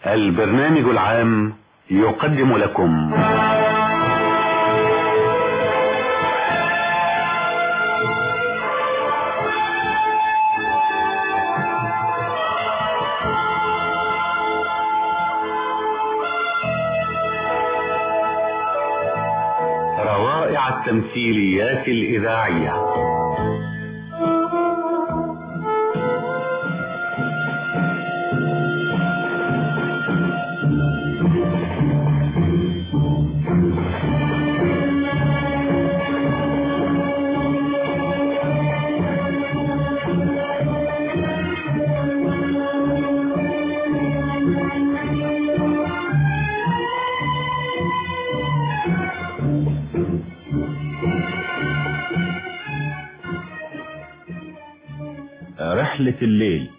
البرنامج العام يقدم لكم روائع التمثيليات الإذاعية رحلة الليل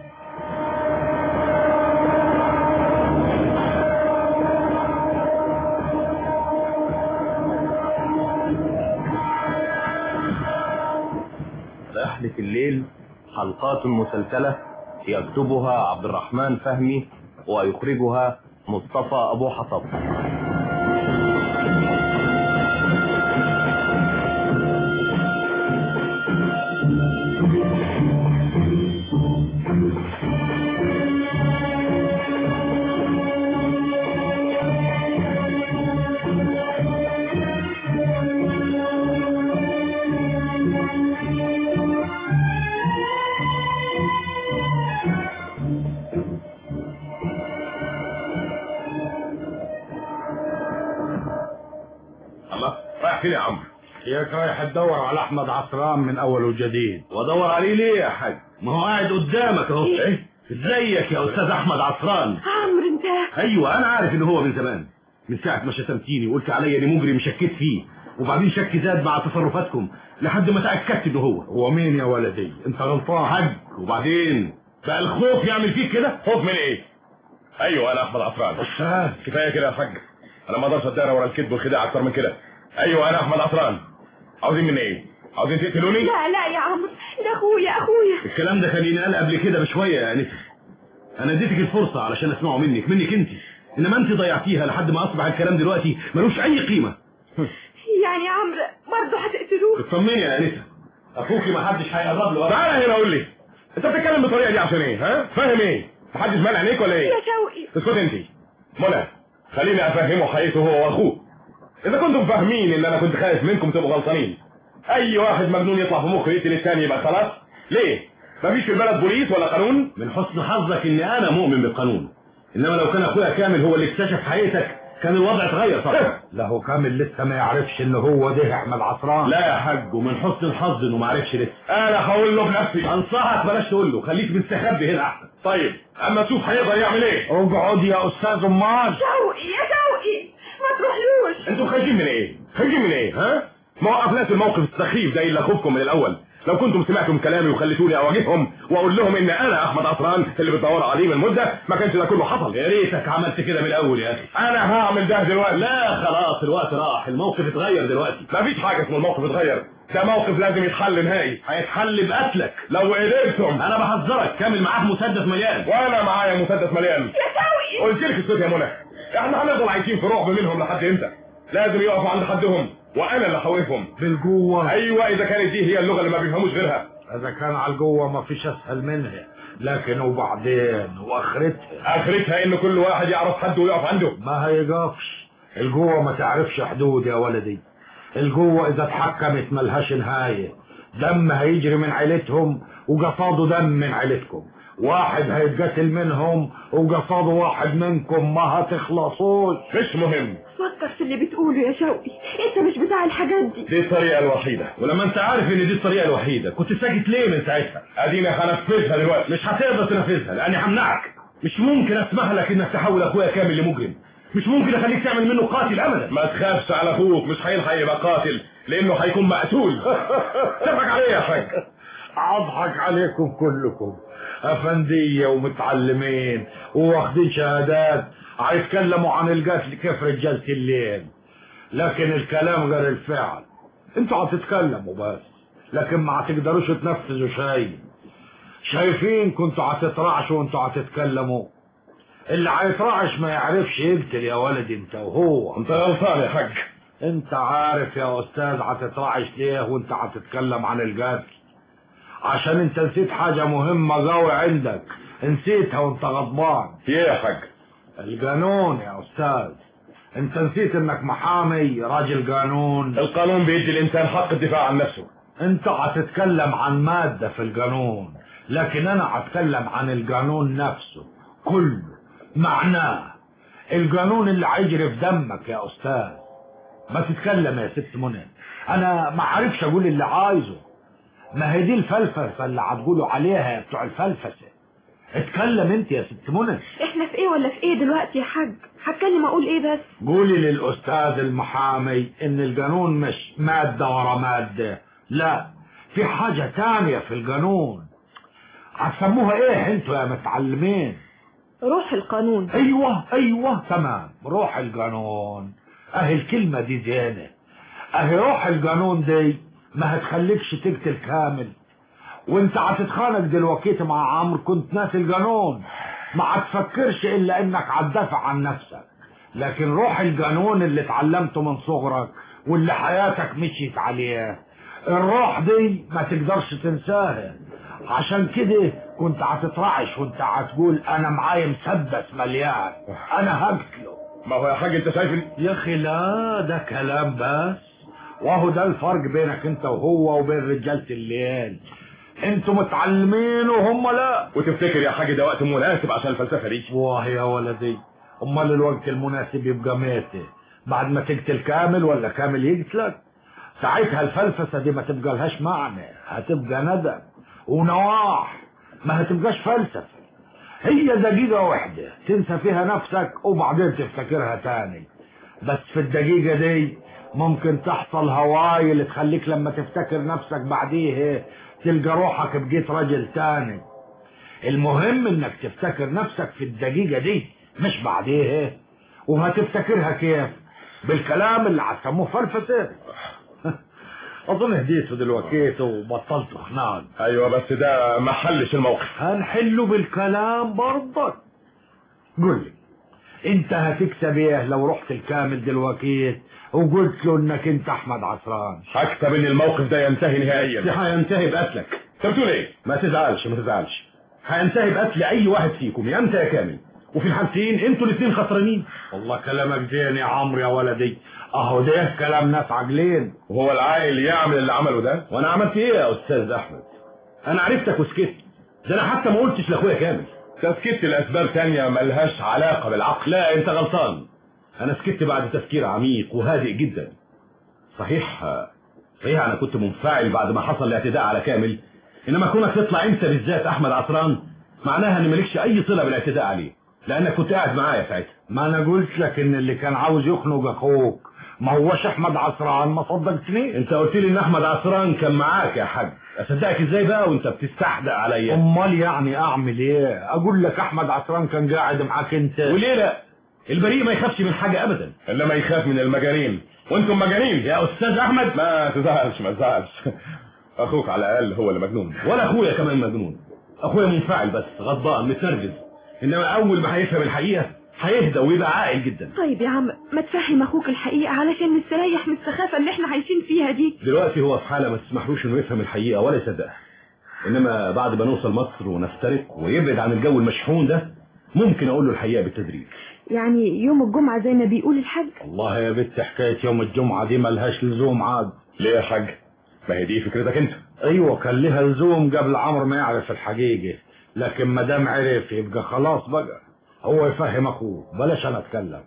رحلة الليل حلقات مسلسلة يكتبها عبد الرحمن فهمي ويخرجها مصطفى أبو حطب الله رايح فين يا عمرو ياك رايح تدور على احمد عطران من اول وجديد وادور عليه ليه يا حاج ما هو قاعد قدامك اهو ايه ازيك يا استاذ احمد عطران عمرو انت ايوه انا عارف ان هو من زمان من ساعه ما شتمتيني وقلت عليا اني مجرم شكيت فيه وبعدين شك زاد مع تصرفاتكم لحد ما تاكدت انه هو هو مين يا ولدي انت غلطان حاج وبعدين بقى الخوف يعمل فيك كده خوف من ايه ايوه انا احمد عطران استاذ كفايه كده يا حاج انا ما اقدرش اتدارى ورا الكذب والخداع اكتر من كده ايوه انا احمد عطران عاوزين مني ايه عاوزين تقتلوني لا لا يا عمرو ده اخويا اخويا الكلام ده كان ينقال قبل كده بشويه يا انسه انا اديتك الفرصه علشان اسمعه منك منك انت انما انت ضيعتيها لحد ما اصبح الكلام دلوقتي ملوش اي قيمه يعني يا عمرو برضه هتقتلوه اطمني يا انسه اخوكي ما حدش هيقرب له تعالى هنا قول لي انت بتتكلم بالطريقه دي عشان ايه ها فاهم ايه محدش مانع عينيك ولا ايه يا شوقي اسكت انت منى خليني افهمه حقيقته هو واخوه اذا كنتم فاهمين ان انا كنت خايف منكم تبقوا غلطانين اي واحد مجنون يطلع في مخه يقتل الثاني يبقى خلاص ليه مفيش في البلد بوليس ولا قانون من حسن حظك اني انا مؤمن بالقانون انما لو كان اخويا كامل هو اللي اكتشف حقيقتك كان الوضع اتغير طبعا له كامل لسه ما يعرفش ان هو ده احمد عطران لا يا حاج ومن حسن الحظ انه ما عرفش لسه انا هقول له بنفسي انصحك بلاش تقول له خليك مستخبي هنا احسن طيب اما تشوف هيقدر يعمل ايه اقعد يا استاذ امال شوقي يا شوقي ما تروحلوش انتوا خايفين من ايه خايفين من ايه ها ما وقفناش الموقف السخيف زي اللي خوفكم من الاول لو كنتم سمعتم كلامي وخليتوني اواجههم واقول لهم ان انا احمد عطران اللي بتدور عليه من مده ما كانش ده كله حصل يا ريتك عملت كده من الاول يا اخي انا هعمل ده دلوقتي لا خلاص الوقت راح الموقف اتغير دلوقتي مفيش حاجه اسمه الموقف اتغير ده موقف لازم يتحل نهائي هيتحل بقتلك لو قدرتم انا بحذرك كامل معاك مسدس مليان وانا معايا مسدس مليان يا شوقي قلت لك اسكت يا منى احنا هنفضل عايشين في رعب منهم لحد امتى لازم يقفوا عند حدهم وانا اللي هخوفهم بالجوه ايوه اذا كانت دي هي اللغه اللي ما بيفهموش غيرها اذا كان على الجوه ما فيش اسهل منها لكن وبعدين واخرتها اخرتها ان كل واحد يعرف حد ويقف عنده ما هيقفش الجوه ما تعرفش حدود يا ولدي الجوه اذا اتحكمت ملهاش نهايه دم هيجري من عيلتهم وقصاده دم من عيلتكم واحد هيتقتل منهم وقصاده واحد منكم ما هتخلصوش مش مهم فكر في اللي بتقوله يا شوقي انت مش بتاع الحاجات دي دي الطريقه الوحيده ولما انت عارف ان دي الطريقه الوحيده كنت ساكت ليه من ساعتها ادينا هنفذها دلوقتي مش هتقدر تنفذها لاني همنعك مش ممكن اسمح لك انك تحول اخويا كامل لمجرم مش ممكن اخليك تعمل منه قاتل ابدا ما تخافش على اخوك مش هيلحق يبقى قاتل لانه هيكون مقتول تضحك عليه يا حاج اضحك عليكم كلكم افندية ومتعلمين وواخدين شهادات هيتكلموا عن القتل كيف رجالة الليل لكن الكلام غير الفعل انتوا هتتكلموا بس لكن ما هتقدروش تنفذوا شيء شايفين كنتوا هتترعشوا وانتوا هتتكلموا اللي هيترعش ما يعرفش يقتل يا ولدي انت وهو انت غلطان يا حاج انت عارف يا استاذ هتترعش ليه وانت هتتكلم عن القتل عشان انت نسيت حاجة مهمة قوي عندك نسيتها وانت غضبان ايه يا حاج القانون يا استاذ انت نسيت انك محامي راجل قانون القانون بيدي الانسان حق الدفاع عن نفسه انت هتتكلم عن مادة في القانون لكن انا هتكلم عن القانون نفسه كله معناه القانون اللي هيجري في دمك يا استاذ ما تتكلم يا ست منى انا ما عارفش اقول اللي عايزه ما هي دي الفلفسه اللي هتقولوا عليها يا بتوع الفلفسه اتكلم انت يا ست منى احنا في ايه ولا في ايه دلوقتي يا حاج هتكلم اقول ايه بس قولي للأستاذ المحامي إن القانون مش مادة ورا مادة لا في حاجة تانية في القانون هتسموها إيه أنتوا يا متعلمين روح القانون أيوة أيوة تمام روح القانون أهي الكلمة دي زينة أهي روح القانون دي ما هتخليكش تقتل كامل وانت هتتخانق دلوقتي مع عمرو كنت ناسي القانون ما هتفكرش الا انك هتدافع عن نفسك لكن روح القانون اللي اتعلمته من صغرك واللي حياتك مشيت عليه الروح دي ما تقدرش تنساها عشان كده كنت هتترعش وانت هتقول انا معايا مسدس مليان انا هقتله ما هو يا حاج انت شايف ان يا اخي لا ده كلام بس وهو ده الفرق بينك انت وهو وبين رجالة الليل انتوا متعلمين وهم لا وتفتكر يا حاج ده وقت مناسب عشان الفلسفه دي واه يا ولدي امال الوقت المناسب يبقى ميتة بعد ما تقتل كامل ولا كامل يقتلك ساعتها الفلسفة دي ما تبقى لهاش معنى هتبقى ندم ونواح ما هتبقاش فلسفة هي دقيقة واحدة تنسى فيها نفسك وبعدين تفتكرها تاني بس في الدقيقة دي ممكن تحصل هواي اللي تخليك لما تفتكر نفسك بعديه تلقى روحك بقيت راجل تاني المهم انك تفتكر نفسك في الدقيقة دي مش بعديه وهتفتكرها كيف بالكلام اللي هتسموه فلسفة اظن هديته دلوقتي وبطلت خناق ايوه بس ده ما حلش الموقف هنحله بالكلام برضك قول لي انت هتكسب ايه لو رحت الكامل دلوقتي وقلت له انك انت احمد عصران هكتب ان الموقف ده ينتهي نهائيا هينتهي بقتلك انت بتقول ايه ما تزعلش ما تزعلش هينتهي بقتل اي واحد فيكم يا انت يا كامل وفي الحالتين انتوا الاثنين خسرانين والله كلامك زين يا عمرو يا ولدي اهو ده كلام ناس عاقلين وهو العاقل يعمل اللي عمله ده وانا عملت ايه يا استاذ احمد انا عرفتك وسكت ده انا حتى ما قلتش لاخويا كامل تسكت الاسباب تانية ملهاش علاقة بالعقل لا انت غلطان انا سكت بعد تفكير عميق وهادئ جدا صحيح صحيح انا كنت منفعل بعد ما حصل الاعتداء على كامل انما كونك تطلع انت بالذات احمد عصران معناها ان مالكش اي صله بالاعتداء عليه لانك كنت قاعد معايا ساعتها ما انا قلت لك ان اللي كان عاوز يخنق اخوك ما هوش احمد عصران ما صدقتني انت قلت لي ان احمد عصران كان معاك يا حاج اصدقك ازاي بقى وانت بتستحدق عليا امال يعني اعمل ايه اقول لك احمد عصران كان قاعد معاك انت وليه لا البريء ما يخافش من حاجه ابدا انما يخاف من المجانين وانتم مجانين يا استاذ احمد ما تزعلش ما تزعلش اخوك على الاقل هو اللي مجنون ولا اخويا كمان مجنون اخويا منفعل بس غضبان متنرفز انما اول ما هيفهم الحقيقه هيهدى ويبقى عاقل جدا طيب يا عم ما تفهم اخوك الحقيقة علشان نستريح من السخافة اللي احنا عايشين فيها دي دلوقتي هو في حاله ما تسمحلوش انه يفهم الحقيقه ولا يصدقها انما بعد ما نوصل مصر ونفترق ويبعد عن الجو المشحون ده ممكن اقول له الحقيقه بالتدريج يعني يوم الجمعة زي ما بيقول الحاج والله يا بنت حكاية يوم الجمعة دي ملهاش لزوم عاد ليه يا حاج ما هي دي فكرتك انت ايوه كان لها لزوم قبل عمرو ما يعرف الحقيقة لكن ما دام عرف يبقى خلاص بقى هو يفهم اخوه بلاش انا اتكلم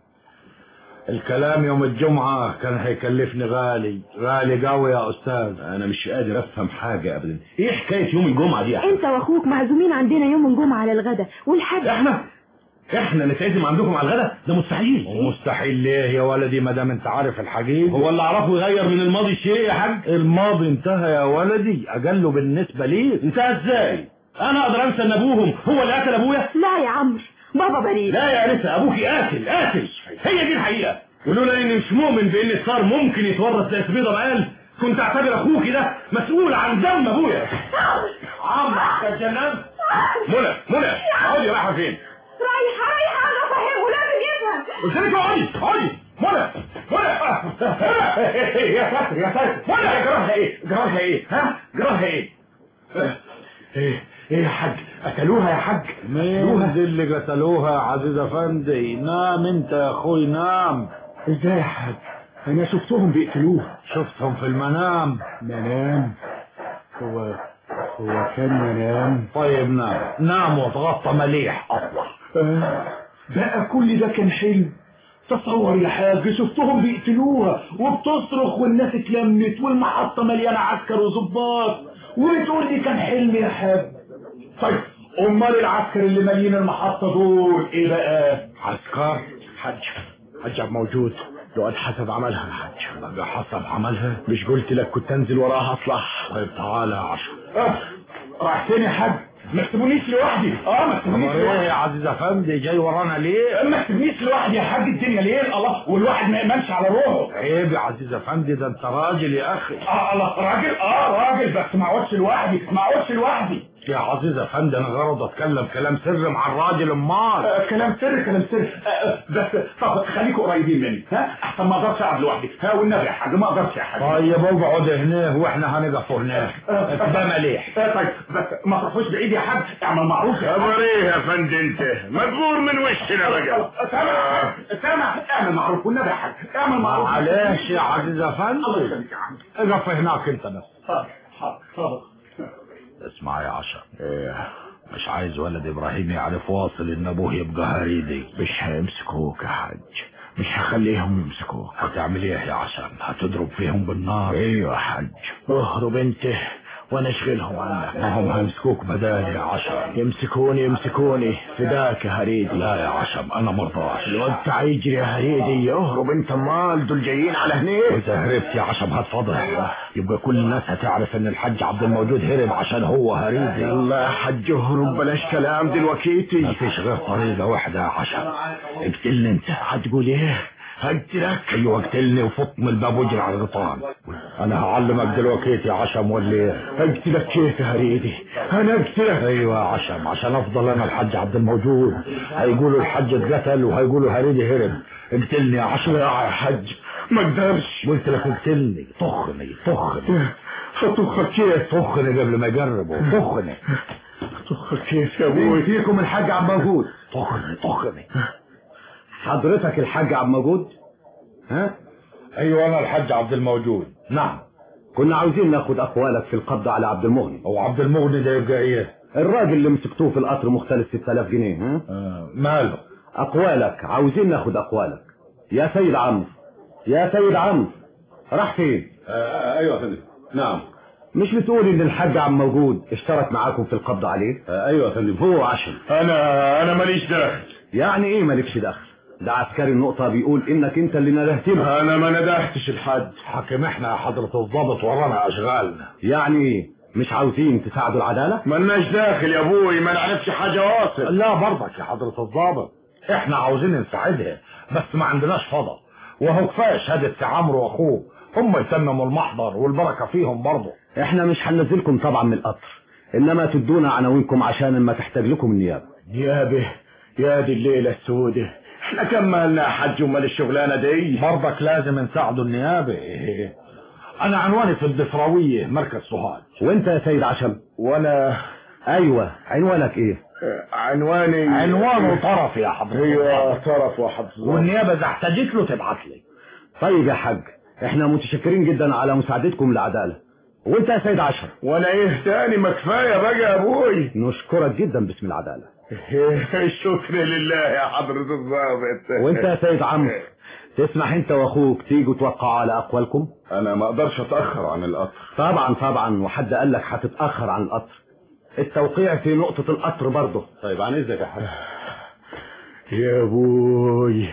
الكلام يوم الجمعة كان هيكلفني غالي غالي قوي يا استاذ انا مش قادر افهم حاجه ابدا ايه حكايه يوم الجمعه دي يا احمد انت واخوك معزومين عندنا يوم الجمعة على الغدا والحاج احنا احنا نتعزم عندكم على الغدا ده مستحيل مستحيل ليه يا ولدي ما دام انت عارف الحقيقة هو اللي اعرفه يغير من الماضي شيء يا حاج الماضي انتهى يا ولدي اقله بالنسبة ليك انتهى ازاي انا اقدر انسى ان ابوهم هو اللي قتل ابويا لا يا عمرو بابا بريء لا يا انسه ابوكي قاتل قاتل هي دي الحقيقه ولولا اني مش مؤمن بان الصار ممكن يتورث زي سبيضه مقال كنت اعتبر اخوكي ده مسؤول عن دم ابويا عمرو انت اتجننت منى منى اقعدي رايحه فين رايحه رايحه انا افهمه لازم يفهم قلت لك اقعدي اقعدي منى منى منى يا ساتر يا ساتر منى جراها ايه جراها ايه ها جراها ايه ايه ايه يا حاج قتلوها يا حاج مين دي اللي قتلوها يا عزيز افندي نام انت يا اخوي نام ازاي يا حاج انا شفتهم بيقتلوها شفتهم في المنام منام هو هو كان منام طيب نام نام وتغطى مليح اطلع آه، بقى كل ده كان حلم تصور يا حاج شفتهم بيقتلوها وبتصرخ والناس اتلمت والمحطة مليانة عسكر وظباط وبتقول لي كان حلم يا حاج طيب امال العسكر اللي مالين المحطة دول ايه بقى عسكر حج حج عبد موجود لقد حسب عملها يا حج بقى حسب عملها مش قلت لك كنت انزل وراها اطلع طيب تعالى يا عشر آه، راح فين يا حاج ما تسيبونيش لوحدي اه ما تسيبونيش امال ايه لوحدي يا عزيز افندي جاي ورانا ليه ما تسيبنيش لوحدي يا حاج الدنيا ليل الله والواحد ما يأمنش على روحه عيب يا عزيز افندي ده انت راجل يا اخي اه الله راجل اه راجل بس ما اقعدش لوحدي ما اقعدش لوحدي يا عزيز افندي انا غرض اتكلم كلام سر مع الراجل امال آه كلام سر كلام سر آه آه، بس طب خليكوا قريبين مني ها احسن ما اقدرش اقعد لوحدي ها والنبي يا حاج ما اقدرش يا حاج طيب اقعد هنا واحنا هنقف هناك ده مليح آه طيب بس ما تروحوش بعيد يا حاج اعمل معروف يا حاج ايه يا فندم انت مجبور من وشنا بقى سامع سامع اعمل معروف والنبي يا حاج اعمل معروف معلش يا عزيز الله افندي يخليك يا عم اقف هناك انت بس حاضر حاضر حاضر اسمع يا عشر إيه مش عايز ولد ابراهيم يعرف واصل ان ابوه يبقى هريدي مش هيمسكوك يا حاج مش هخليهم يمسكوك هتعمل ايه يا عشر هتضرب فيهم بالنار ايوه يا حاج اهرب انت وانا اشغلهم عنك ما هم هيمسكوك بدالي يا عشر يمسكوني يمسكوني فداك يا هريدي لا يا عشم انا مرضاش الواد هيجري يا هريدي اهرب انت مال دول جايين على هنيك واذا هربت يا عشم هتفضح يبقى كل الناس هتعرف ان الحاج عبد الموجود هرب عشان هو هريدي يلا يا حاج اهرب بلاش كلام دلوقتي مفيش غير طريقة واحدة يا عشم اقتلني انت هتقول ايه هقتلك ايوه اقتلني وفط من الباب واجري على الغطان انا هعلمك دلوقتي يا عشم ولا ايه اقتلك كيف يا هريدي انا اقتلك ايوه يا عشم عشان افضل انا الحاج عبد الموجود هيقولوا الحاج اتقتل وهيقولوا هريدي هرب اقتلني يا عشم لا يا حاج ما اقدرش قلت لك اقتلني طخني طخني هتوخر كيف طخني قبل ما يجربوا طخني هتوخر كيف يا ابوي فيكم الحاج عبد موجود طخني طخني حضرتك الحاج عبد موجود ها ايوه انا الحاج عبد الموجود نعم كنا عاوزين ناخد اقوالك في القبض على عبد المغني هو عبد المغني ده يبقى ايه الراجل اللي مسكتوه في القطر مختلف 6000 جنيه ها آه ماله اقوالك عاوزين ناخد اقوالك يا سيد عمرو يا سيد عمرو راح فين آه ايوه يا فندم نعم مش بتقول ان الحاج عم موجود اشترك معاكم في القبض عليه آه ايوه يا فندم هو عشان انا انا ماليش دخل يعني ايه مالكش دخل ده عسكري النقطة بيقول انك انت اللي ندهت له انا ما ندهتش الحاج حاكم احنا يا حضرة الضابط ورانا اشغالنا يعني ايه مش عاوزين تساعدوا العدالة مالناش داخل يا ابوي ما نعرفش حاجه واصل لا برضك يا حضرة الضابط احنا عاوزين نساعدها بس ما عندناش فضل وهو كفايه شهادة سي عمرو واخوه هم يتمموا المحضر والبركة فيهم برضه احنا مش هننزلكم طبعا من القطر انما تدونا عناوينكم عشان ما تحتاج لكم النيابة نيابه يا دي الليلة السودة احنا كملنا يا حاج امال الشغلانة دي برضك لازم نساعدوا النيابة انا عنواني في الدفراوية مركز سوهاج وانت يا سيد عشم وانا ايوه عنوانك ايه عنواني عنوانه طرف يا حضرة ايوه الضابط. طرف واحد والنيابة اذا احتاجت له تبعت لي طيب يا حاج احنا متشكرين جدا على مساعدتكم للعدالة وانت يا سيد عشر وانا ايه تاني ما كفايه بقى يا ابوي نشكرك جدا باسم العدالة الشكر لله يا حضرة الضابط وانت يا سيد عمرو تسمح انت واخوك تيجوا توقعوا على اقوالكم انا ما اقدرش اتاخر عن القطر طبعا طبعا وحد قال لك هتتاخر عن القطر التوقيع في نقطة القطر برضه طيب عن اذنك يا حاج يا ابوي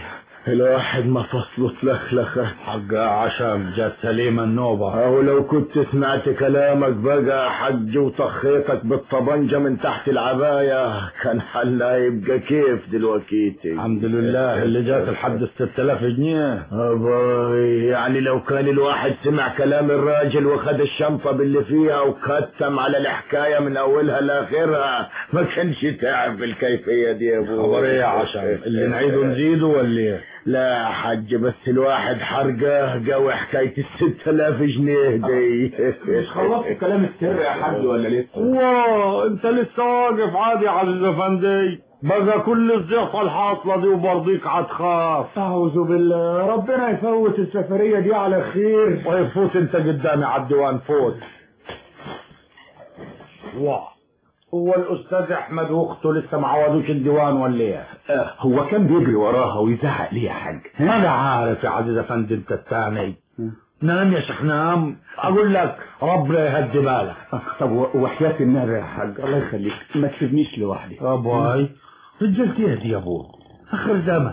الواحد ما فصله تلخلخة حق عشان جت سليمة النوبة أو لو كنت سمعت كلامك بقى حج وطخيتك بالطبنجة من تحت العباية كان حالنا يبقى كيف دلوقتي الحمد لله اللي جات لحد الست آلاف جنيه أباي يعني لو كان الواحد سمع كلام الراجل وخد الشنطة باللي فيها وكتم على الحكاية من أولها لآخرها ما كانش تعب بالكيفية دي يا أبوي خبر ايه يا عشان اللي نعيده نزيده ولا ايه لا يا حج بس الواحد حرقه قوي حكاية الست آلاف جنيه دي مش خلصت كلام السر يا حاج ولا لسه واه انت لسه واقف عادي يا عزيز افندي بقى كل الزيطة الحاصلة دي وبرضيك هتخاف أعوذ بالله ربنا يفوت السفرية دي على خير طيب فوت انت قدامي على الديوان فوت واه هو الاستاذ احمد واخته لسه ما عوضوش الديوان ولا ايه؟ هو كان بيجري وراها ويزعق ليه يا حاج انا عارف يا عزيز افندي انت الثاني نام يا شيخ نام اقول لك ربنا يهدي بالك طب و- وحياة النبي يا حاج الله يخليك ما تسيبنيش لوحدي ابوي رجلتي دي يا ابوي اخر زمن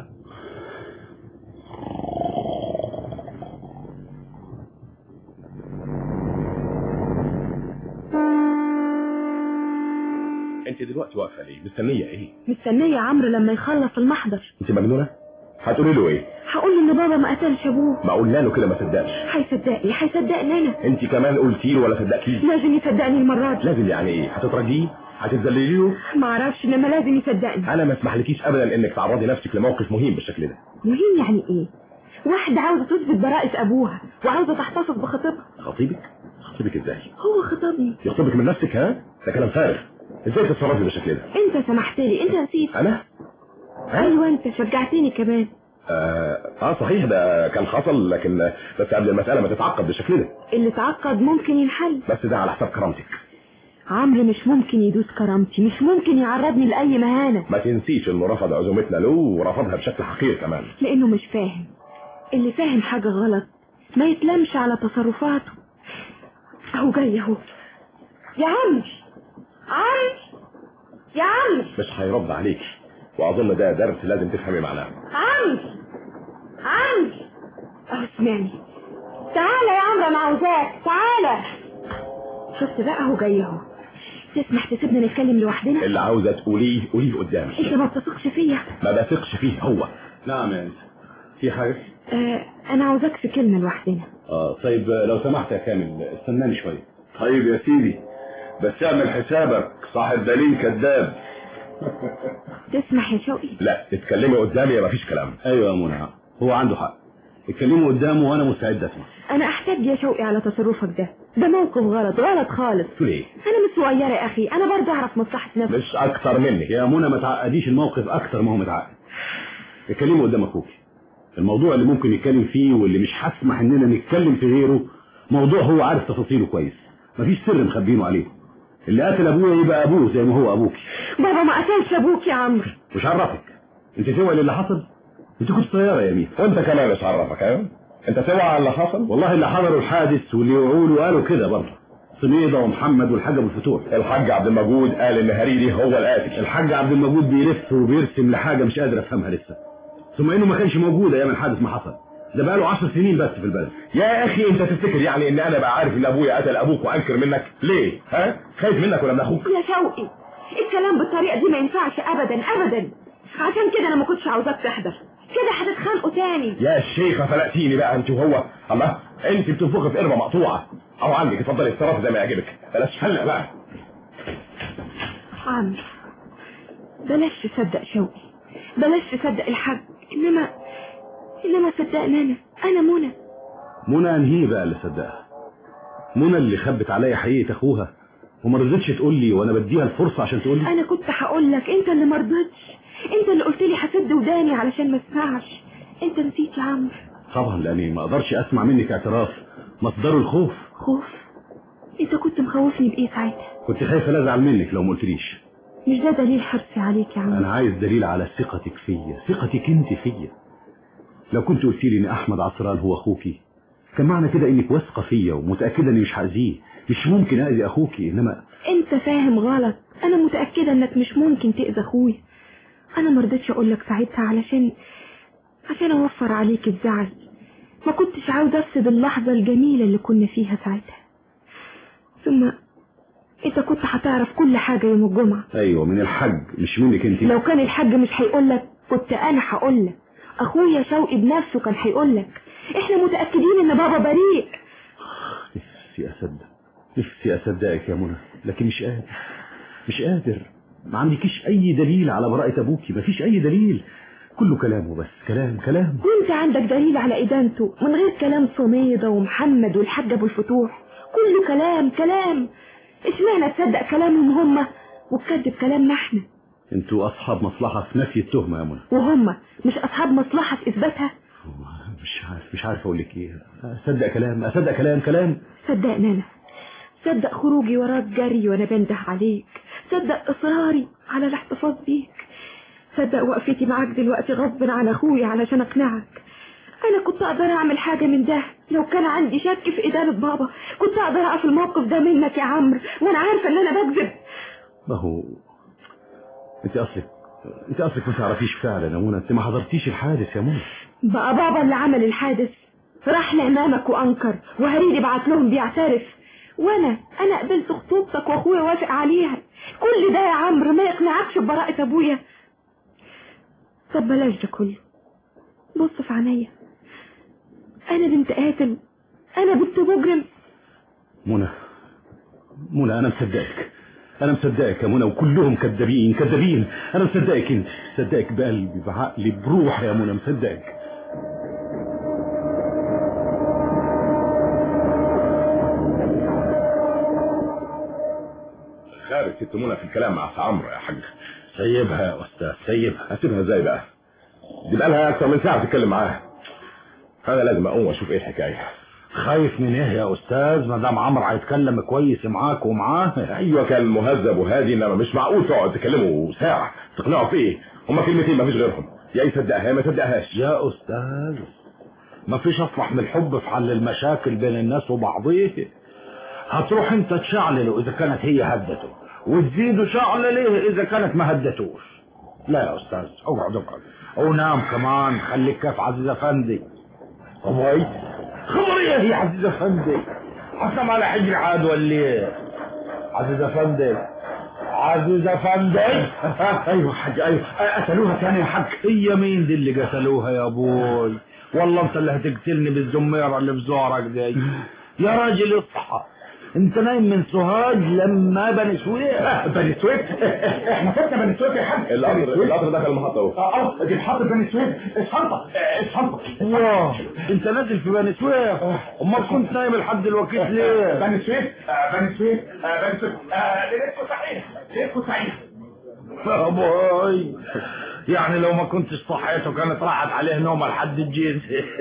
انت دلوقتي واقفه ليه مستنيه ايه مستنية عمرو لما يخلص المحضر انت مجنونه هتقولي له ايه هقول له ان بابا ما قتلش ابوه ما قلنا له كده ما صدقش هيصدقني هيصدقني انا انت كمان قلتي له ولا صدقتيش لازم يصدقني المرة دي لازم يعني ايه هتترجيه هتتذللي له ما اعرفش انما لازم يصدقني انا ما اسمحلكيش ابدا انك تعرضي نفسك لموقف مهم بالشكل ده مهم يعني ايه واحدة عاوزة تثبت براءة ابوها وعاوزة تحتفظ بخطيبها خطيبك خطيبك ازاي هو خطبني يخطبك من نفسك ها ده كلام فارغ ازاي تتصرفي بالشكل ده انت سمحت لي انت نسيت انا ايوه انت شجعتني كمان آه, اه صحيح ده كان حصل لكن بس قبل المساله ما تتعقد بالشكل ده اللي تعقد ممكن ينحل بس ده على حساب كرامتك عمرو مش ممكن يدوس كرامتي مش ممكن يعرضني لأي مهانة ما تنسيش انه رفض عزومتنا له ورفضها بشكل حقير كمان لأنه مش فاهم اللي فاهم حاجة غلط ما يتلمش على تصرفاته أهو جاي أهو يا عمرو عمرو يا عمرو مش هيرد عليك واظن ده درس لازم تفهمي معناه عمرو عمرو أهو سمعني تعالى يا عمرو أنا عاوزاك تعالى شفت بقى أهو جاي أهو تسمح تسيبنا نتكلم لوحدنا اللي عاوزه تقوليه قوليه قدامي انت ما بتثقش فيا ما بثقش فيه هو نعم يا انت في حاجة آه انا عاوزاك في كلمة لوحدنا اه طيب لو سمحت يا كامل استناني شوية طيب يا سيدي بس اعمل حسابك صاحب دليل كذاب تسمح يا شوقي لا تتكلمي قدامي مفيش كلام ايوه يا منى هو عنده حق اتكلموا قدامه وانا مستعد اسمع انا احتاج يا شوقي على تصرفك ده ده موقف غلط غلط خالص تقول ايه انا مش صغيرة يا اخي انا برضه اعرف مصلحة نفسي مش اكتر منك يا منى ما تعقديش الموقف اكتر ما هو متعقد اتكلموا قدام اخوك الموضوع اللي ممكن نتكلم فيه واللي مش هسمح اننا نتكلم في غيره موضوع هو عارف تفاصيله كويس مفيش سر مخبينه عليه اللي قتل ابويا يبقى ابوه زي ما هو ابوك بابا ما قتلش ابوك يا عمرو مش عرفك انت توعي اللي حصل انت كنت طياره يا مين وانت كمان مش عرفك ايوه انت توعى على اللي حصل والله اللي حضروا الحادث واللي يقولوا قالوا كده برضه سميدة ومحمد والحاج ابو الفتوح الحاج عبد الموجود قال ان هريدي هو القاتل الحاج عبد الموجود بيلف وبيرسم لحاجه مش قادر افهمها لسه ثم انه ما كانش موجود ايام الحادث ما حصل ده بقاله 10 سنين بس في البلد يا اخي انت تفتكر يعني ان انا بقى عارف ان ابويا قتل ابوك وانكر منك ليه ها خايف منك ولا من اخوك يا شوقي الكلام بالطريقة دي ما ينفعش ابدا ابدا عشان كده انا ما كنتش عاوزاك تحضر كده هتتخانقوا تاني يا شيخة فلقتيني بقى انت وهو الله انت بتنفخي في قربة مقطوعة او عندك اتفضلي اتصرفي زي ما يعجبك بلاش هلا بقى عمرو بلاش تصدق شوقي بلاش تصدق الحاج انما انما صدقني انا انا منى منى انهي بقى اللي صدقها منى اللي خبت عليا حقيقه اخوها وما رضتش تقول لي وانا بديها الفرصه عشان تقول لي انا كنت هقول لك انت اللي مرضتش انت اللي قلت لي هسد وداني علشان ما اسمعش انت نسيت يا عمرو طبعا لاني ما اقدرش اسمع منك اعتراف مصدره الخوف خوف انت كنت مخوفني بايه ساعتها كنت خايفه لا ازعل منك لو ما قلتليش مش ده دليل حرصي عليك يا عمرو انا عايز دليل على ثقتك فيا ثقتك انت فيا لو كنت قلت لي ان احمد عصران هو اخوكي كان معنى كده انك واثقه فيا ومتاكده اني مش هاذيه مش ممكن اذي اخوكي انما انت فاهم غلط انا متاكده انك مش ممكن تاذي اخويا انا ما رضيتش اقول لك ساعتها علشان عشان اوفر عليك الزعل ما كنتش عاوز افسد اللحظة الجميلة اللي كنا فيها ساعتها ثم انت كنت هتعرف كل حاجة يوم الجمعة ايوه من الحج مش منك انت لو كان الحاج مش هيقولك كنت انا هقولك اخويا شوقي بنفسه كان هيقولك احنا متأكدين ان بابا بريء نفسي اصدق نفسي اصدقك يا منى لكن مش قادر مش قادر ما عندكيش اي دليل على براءة ابوكي ما فيش اي دليل كله كلام وبس كلام كلام وانت عندك دليل على ادانته من غير كلام صميدة ومحمد والحاج ابو الفتوح كله كلام كلام اشمعنى تصدق كلامهم هما وتكذب كلامنا احنا انتوا اصحاب مصلحة في نفي التهمة يا منى وهما مش اصحاب مصلحة في اثباتها مش عارف مش عارف اقول لك ايه اصدق كلام اصدق كلام كلام صدقني انا صدق خروجي وراك جري وانا بنده عليك صدق اصراري على الاحتفاظ بيك صدق وقفتي معاك دلوقتي غصب عن اخويا علشان اقنعك انا كنت اقدر اعمل حاجة من ده لو كان عندي شك في ادانة بابا كنت اقدر اقف الموقف ده منك يا عمرو وانا عارفة ان انا بكذب ما هو انت اصلك انت اصلك ما تعرفيش فعلا يا منى انت ما حضرتيش الحادث يا منى بقى بابا اللي عمل الحادث راح لامامك وانكر وهريدي بعت لهم بيعترف وانا انا قبلت خطوبتك واخويا وافق عليها كل ده يا عمرو ما يقنعكش ببراءة ابويا طب بلاش ده كله بص في عينيا انا بنت قاتل انا بنت مجرم منى منى انا مصدقك انا مصدقك يا منى وكلهم كذابين كذابين انا مصدقك انت مصدقك بقلبي بعقلي بروحي يا منى مصدقك خارج ست منى في الكلام مع عمرو يا حاج سيبها يا استاذ سيبها هسيبها ازاي بقى دي بقالها اكتر من ساعه بتتكلم معاها انا لازم اقوم اشوف ايه الحكايه خايف من ايه يا استاذ ما دام عمرو هيتكلم كويس معاك ومعاه ايوه كان مهذب وهادي انما مش معقول تقعد تكلمه ساعه تقنعه في ايه هما كلمتين مفيش غيرهم يا يصدقها يا ما يصدقهاش يا استاذ ما فيش اصلح من الحب في حل المشاكل بين الناس وبعضيه هتروح انت تشعلله اذا كانت هي هدته وتزيده شعلله اذا كانت ما هدتوش لا يا استاذ اقعد اقعد ونام كمان خليك كيف عزيز افندي خبري خبري ايه يا عزيز افندي حكم على حجر عاد ولا ايه عزيز افندي عزيز افندي ايوه حاج ايوه قتلوها تاني يا حاج هي مين دي اللي قتلوها يا ابوي والله انت اللي هتقتلني بالزميره اللي في زورك دي يا راجل اصحى انت نايم من سوهاج لما بني سويف بني سويف احنا فتنا بني سويف يا حاج القطر القطر دخل المحطه اهو اه دي محطه بني سويف الشنطه الشنطه واه انت نازل في بني سويف امال كنت نايم لحد الوقت ليه بني سويف آه، بني سويف آه، بني سويف آه، ليلتكم صحيح ليلتكم صحيح يا باي يعني لو ما كنتش صحيت وكانت راحت عليه نومه لحد الجيز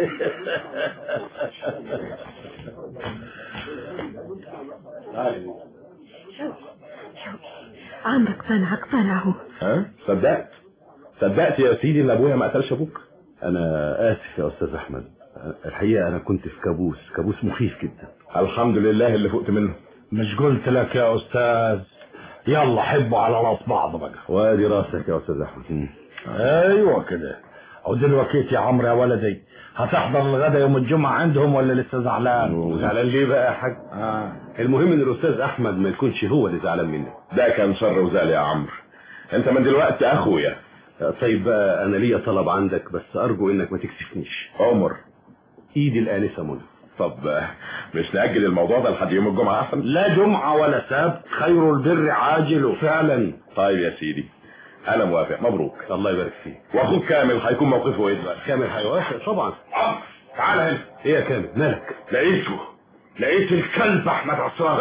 عمرو اقتنع اقتنع اهو ها صدقت صدقت يا سيدي ان ابويا ما قتلش ابوك انا اسف يا استاذ احمد الحقيقة انا كنت في كابوس كابوس مخيف جدا الحمد لله اللي فقت منه مش قلت لك يا استاذ يلا حبوا على راس بعض بقى وادي راسك يا استاذ احمد ايوه كده او دلوقتي يا عمرو يا ولدي هتحضر الغدا يوم الجمعة عندهم ولا لسه زعلان زعلان ليه بقى يا حاج آه. المهم ان الاستاذ احمد ما يكونش هو اللي زعلان مني ده كان شر وزال يا عمرو انت من دلوقتي اخويا طيب بقى انا ليا طلب عندك بس ارجو انك ما تكسفنيش عمر ايدي الانسه منى طب آه، مش نأجل الموضوع ده لحد يوم الجمعة أحسن؟ لا جمعة ولا سبت خير البر عاجله فعلا طيب يا سيدي أنا موافق مبروك الله يبارك فيك وأخوك كامل هيكون موقفه إيه دلوقتي؟ كامل هيوافق طبعا عمرو تعال هنا ايه يا كامل مالك لقيته لقيت الكلب أحمد عصام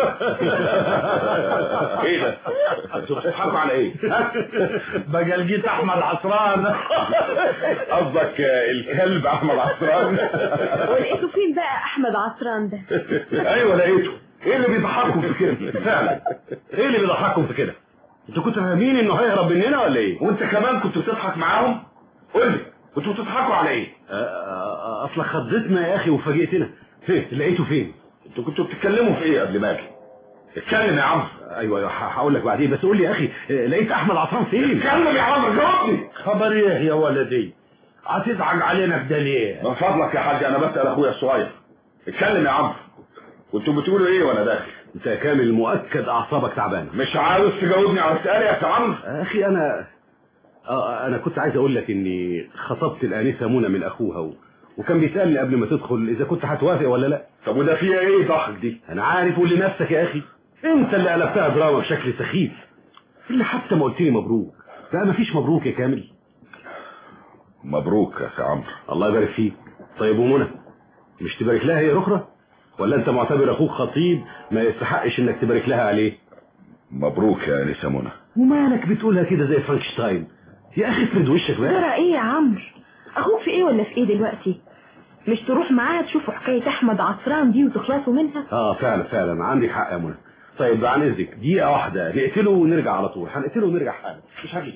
إيه ده؟ أنتوا بتضحكوا على إيه؟ ها؟ بقى لقيت احمد عصران قصدك آه، الكلب أحمد عصام ولقيته فين بقى احمد عصران ده أيوه لقيته إيه اللي بيضحكوا في كده؟ فعلا ايه اللي بيضحككم في كده انتوا كنتوا فاهمين انه هيهرب مننا ولا ايه وأنت كمان كنت بتضحك معاهم؟ قول لي كنتوا بتضحكوا على إيه؟ آه، آه، اصل خضتنا يا اخي وفاجئتنا فين لقيته فين انتوا كنتوا بتتكلموا في ايه قبل ما اجي؟ اتكلم يا عمرو ايوه ايوه ه- هقول لك بعدين بس قول لي يا اخي آه، لقيت احمد عصام فين اتكلم يا عمرو جاوبني خبر ايه يا ولدي هتزعج علينا بده ليه من فضلك يا حاج انا بسال اخويا الصغير اتكلم يا عمرو كنتوا بتقولوا ايه وانا داخل انت يا كامل مؤكد اعصابك تعبانه مش عاوز تجاوبني على السؤال يا أخي عمرو اخي انا آه انا كنت عايز اقول لك اني خطبت الانسه منى من اخوها و... وكان بيسالني قبل ما تدخل اذا كنت هتوافق ولا لا طب وده فيها ايه ضحك دي انا عارف قول لنفسك يا اخي انت اللي قلبتها دراما بشكل سخيف اللي حتى ما قلت لي مبروك لا مفيش مبروك يا كامل مبروك يا اخي عمرو الله يبارك فيك طيب ومنى مش تبارك لها هي اخرى ولا انت معتبر اخوك خطيب ما يستحقش انك تبارك لها عليه مبروك يا انسه منى ومالك بتقولها كده زي فرانكشتاين يا اخي افرد وشك بقى ترى ايه يا عمرو اخوك في ايه ولا في ايه دلوقتي مش تروح معاه تشوفوا حكاية احمد عصران دي وتخلصوا منها اه فعلا فعلا عندك حق يا منى طيب عن اذنك دقيقه واحده نقتله ونرجع على طول هنقتله ونرجع حالا مش هجيب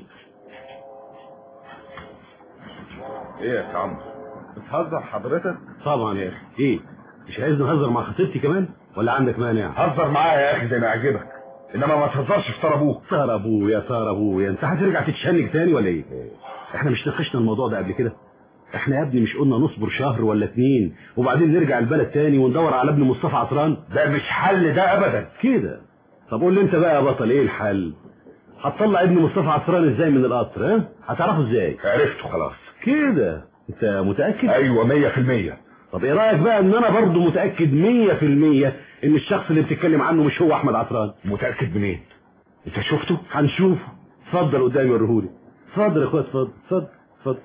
ايه يا اخي عمرو بتهزر حضرتك طبعا يا اخي ايه مش عايز نهزر مع خطيبتي كمان ولا عندك مانع هزر معايا يا اخي زي ما يعجبك انما ما تهزرش في طار ابوك صار ابويا صار ابويا انت هترجع تتشنج تاني ولا ايه احنا مش ناقشنا الموضوع ده قبل كده احنا يا ابني مش قلنا نصبر شهر ولا اتنين وبعدين نرجع البلد تاني وندور على ابن مصطفى عطران ده مش حل ده ابدا كده طب قول لي انت بقى يا بطل ايه الحل هتطلع ابن مصطفى عطران ازاي من القطر ها هتعرفه ازاي عرفته خلاص كده انت متاكد ايوه مية في المية طب ايه رايك بقى ان انا برضه متاكد مية في المية ان الشخص اللي بتتكلم عنه مش هو احمد عطران متأكد منين انت شفته هنشوفه اتفضل قدامي وريهولي اتفضل يا اخويا اتفضل اتفضل اتفضل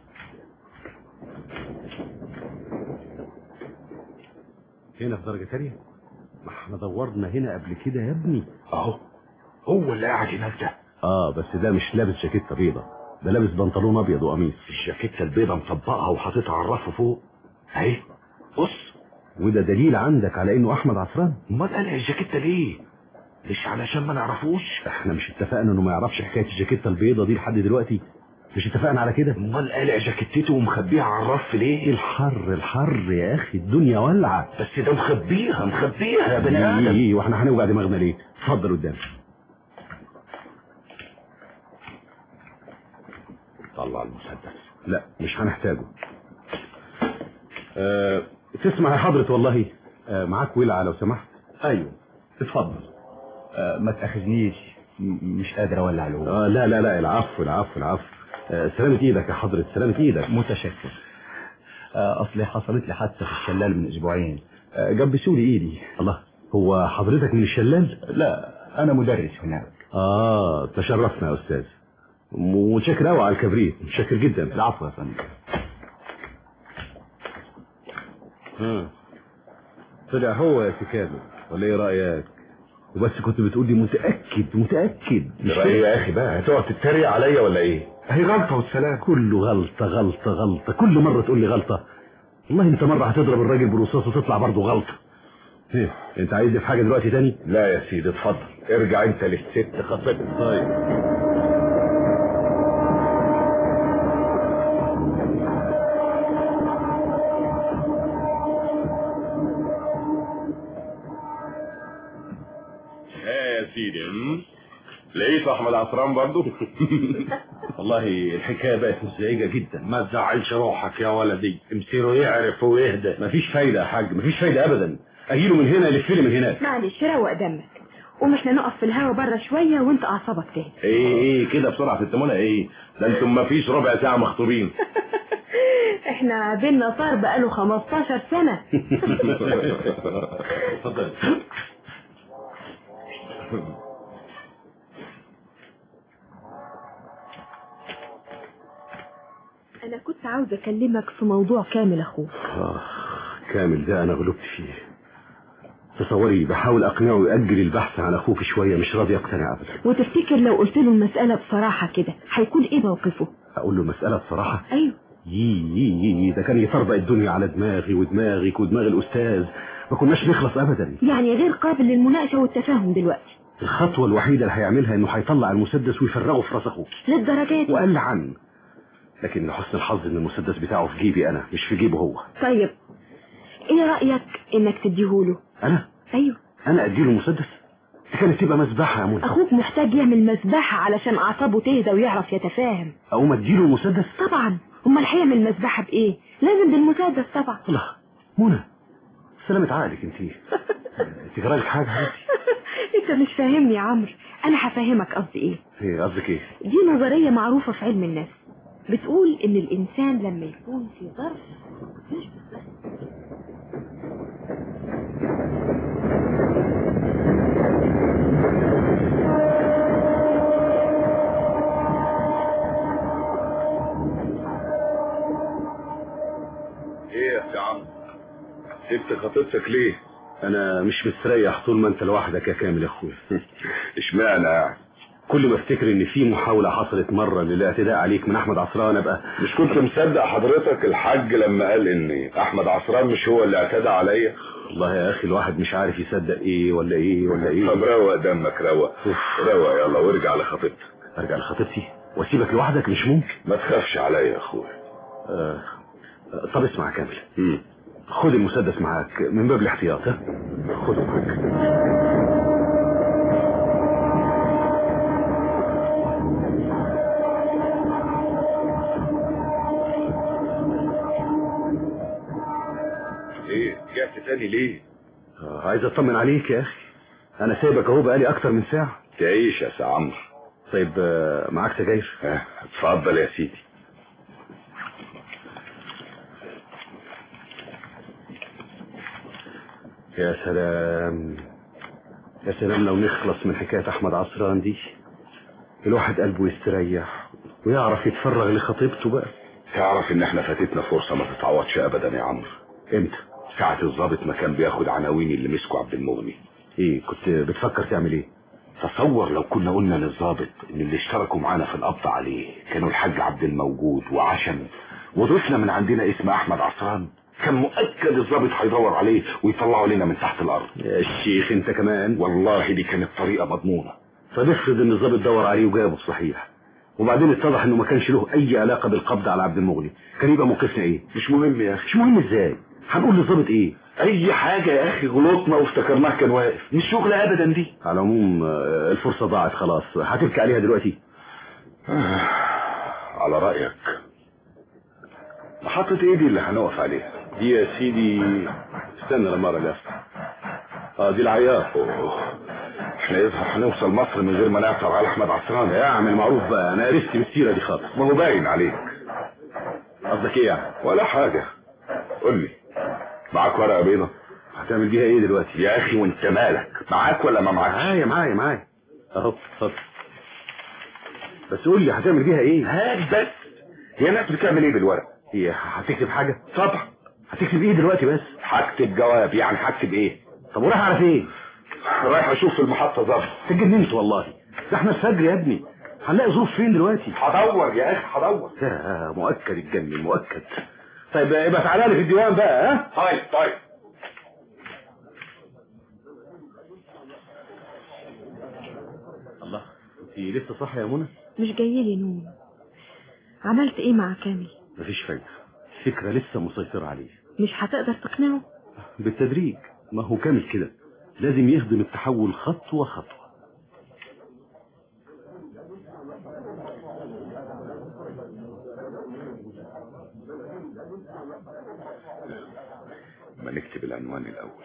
هنا في درجة تانية ما احنا دورنا هنا قبل كده يا ابني اهو هو اللي قاعد هناك ده اه بس ده مش لابس جاكيته بيضة ده لابس بنطلون ابيض وقميص الجاكيته البيضه مطبقها وحاططها على الرف فوق اهي بص وده دليل عندك على انه احمد عفران امال قلع الجاكيته ليه مش علشان ما نعرفوش احنا مش اتفقنا انه ما يعرفش حكايه الجاكيته البيضة دي لحد دلوقتي مش اتفقنا على كده امال قلع جاكيتته ومخبيها على الرف ليه الحر الحر يا اخي الدنيا ولعت بس ده مخبيها مخبيها يا بني ادم ايه واحنا هنوجع دماغنا ليه اتفضل قدام طلع المسدس لا مش هنحتاجه أه تسمع يا حضرة والله أه معاك ولعة لو سمحت ايوه اتفضل آه ما تاخذنيش م- مش قادر اولع له آه لا لا لا العفو العفو العفو أه سلامة ايدك يا حضرة سلامة ايدك متشكر آه اصلي حصلت لي حادثه في الشلال من اسبوعين أه جبسوا لي ايدي الله هو حضرتك من الشلال لا انا مدرس هناك اه تشرفنا يا استاذ متشكر قوي على الكبريت متشكر جدا العفو يا فندم ها. طلع هو يا سكابة ولا ايه رأيك وبس كنت بتقول لي متأكد متأكد مش ده ايه يا اخي بقى هتقعد تتريق عليا ولا ايه اهي غلطه والسلام كله غلطة غلطة غلطة كل مرة تقول لي غلطة والله انت مرة هتضرب الراجل برصاص وتطلع برضه غلطة ايه انت عايزني في حاجة دلوقتي تاني لا يا سيدي اتفضل ارجع انت للست خطيبتي طيب ايه يا سيدي م? لقيت احمد عصران برضو والله الحكاية بقت مزعجة جدا ما تزعلش روحك يا ولدي امسيره يعرف ويهدى مفيش فايدة يا حاج مفيش فايدة ابدا اجيله من هنا يلف لي من هناك معلش روق دمك قوم احنا نقف في الهوا بره شوية وانت اعصابك تهدى ايه ايه كده بسرعه ست منى ايه ده انتم ما فيش ربع ساعه مخطوبين احنا بينا صار بقاله 15 سنة اتفضل انا كنت عاوزة اكلمك في موضوع كامل اخوك آه كامل ده انا غلبت فيه تصوري بحاول اقنعه يأجل البحث عن اخوك شوية مش راضي يقتنع ابدا وتفتكر لو قلت له المسألة بصراحة كده هيكون ايه موقفه اقول له المسألة بصراحة ايوه يي يي يي ده كان يطربق الدنيا على دماغي ودماغك ودماغ الاستاذ ما كناش نخلص ابدا يعني غير قابل للمناقشة والتفاهم دلوقتي الخطوة الوحيدة اللي هيعملها انه هيطلع المسدس ويفرغه في راس اخوك للدرجة دي وقال عن لكن لحسن الحظ ان المسدس بتاعه في جيبي انا مش في جيبه هو طيب ايه رأيك انك تديهوله انا ايوه انا اديله المسدس دي كانت تبقى مذبحة يا منى اخوك محتاج يعمل مذبحة علشان اعصابه تهدى ويعرف يتفاهم اقوم اديله المسدس طبعا امال هيعمل المذبحة بايه لازم بالمسدس طبعا الله منى سلامة عقلك انت انت جرالك حاجة حبيبتي انت مش فاهمني يا عمرو انا هفهمك قصدي ايه ايه قصدك ايه دي نظرية معروفة في علم النفس بتقول ان الانسان لما يكون في ظرف مش بالظرف ايه يا عم سبت خطيبتك ليه انا مش مستريح طول ما انت لوحدك يا كامل يا اخويا اشمعنى يعني كل ما افتكر ان في محاولة حصلت مرة للاعتداء عليك من احمد عصران ابقى مش كنت مصدق حضرتك الحاج لما قال ان احمد عصران مش هو اللي اعتدى عليا والله يا اخي الواحد مش عارف يصدق ايه ولا ايه ولا ايه طب روق دمك روق روق يلا وارجع لخطيبتك ارجع لخطيبتي واسيبك لوحدك مش ممكن ما تخافش عليا يا اخويا آه. آه، طب اسمع يا كامل مم. خد المسدس معاك من باب الاحتياط ها خده معاك ايه رجعت تاني ليه آه، عايز اطمن عليك يا اخي انا سايبك اهو بقالي اكتر من ساعة تعيش يا سي عمرو طيب آه، معاك سجاير ها، اتفضل يا سيدي يا سلام يا سلام لو نخلص من حكاية احمد عصران دي الواحد قلبه يستريح ويعرف يتفرغ لخطيبته بقى تعرف ان احنا فاتتنا فرصة ما تتعوضش ابدا يا عمرو امتى ساعة الضابط ما كان بياخد عناوين اللي مسكوا عبد المغني ايه كنت بتفكر تعمل ايه تصور لو كنا قلنا للضابط ان اللي اشتركوا معانا في القبض عليه كانوا الحاج عبد الموجود وعشم وضفنا من عندنا اسم احمد عصران كان مؤكد الضابط هيدور عليه ويطلعه لنا من تحت الارض يا الشيخ انت كمان والله دي كانت طريقة مضمونة طب افرض ان الضابط دور عليه وجابه صحيح وبعدين اتضح انه ما كانش له اي علاقة بالقبض على عبد المغني كان يبقى موقفنا ايه مش مهم يا اخي مش مهم ازاي هنقول للضابط ايه اي حاجة يا اخي غلطنا وافتكرناه كان واقف مش شغل ابدا دي على العموم آه، الفرصة ضاعت خلاص هتبكي عليها دلوقتي على رأيك محطة ايه دي اللي هنقف عليها دي يا سيدي استنى لما ارى الافتح اه دي العيار أوه. احنا يظهر هنوصل مصر من غير ما نعثر على احمد عصران يا اعمل معروف بقى انا عرفت من السيرة دي خالص ما هو باين عليك قصدك ايه يعني ولا حاجة قول لي معاك ورقة بيضة هتعمل بيها ايه دلوقتي يا اخي وانت مالك معاك ولا ما معاكش معايا معايا معايا اهو اتفضل بس قول لي هتعمل بيها ايه هات بس هي الناس بتعمل ايه بالورق هي هتكتب حاجة طبعا هتكتب ايه دلوقتي بس هكتب جواب يعني هكتب ايه طب ورايح على فين رايح اشوف في المحطة ظرف اتجننت والله ده احنا الفجر يا ابني هنلاقي ظروف فين دلوقتي هدور يا اخي هدور يا مؤكد اتجنن مؤكد طيب يبقى تعالى لي في الديوان بقى ها طيب طيب الله انت لسه صاحيه يا منى مش جايلي نوم عملت ايه مع كامل مفيش فايده الفكره لسه مسيطره عليه مش هتقدر تقنعه بالتدريج ما هو كامل كده لازم يخدم التحول خطوه خطوه ما نكتب العنوان الاول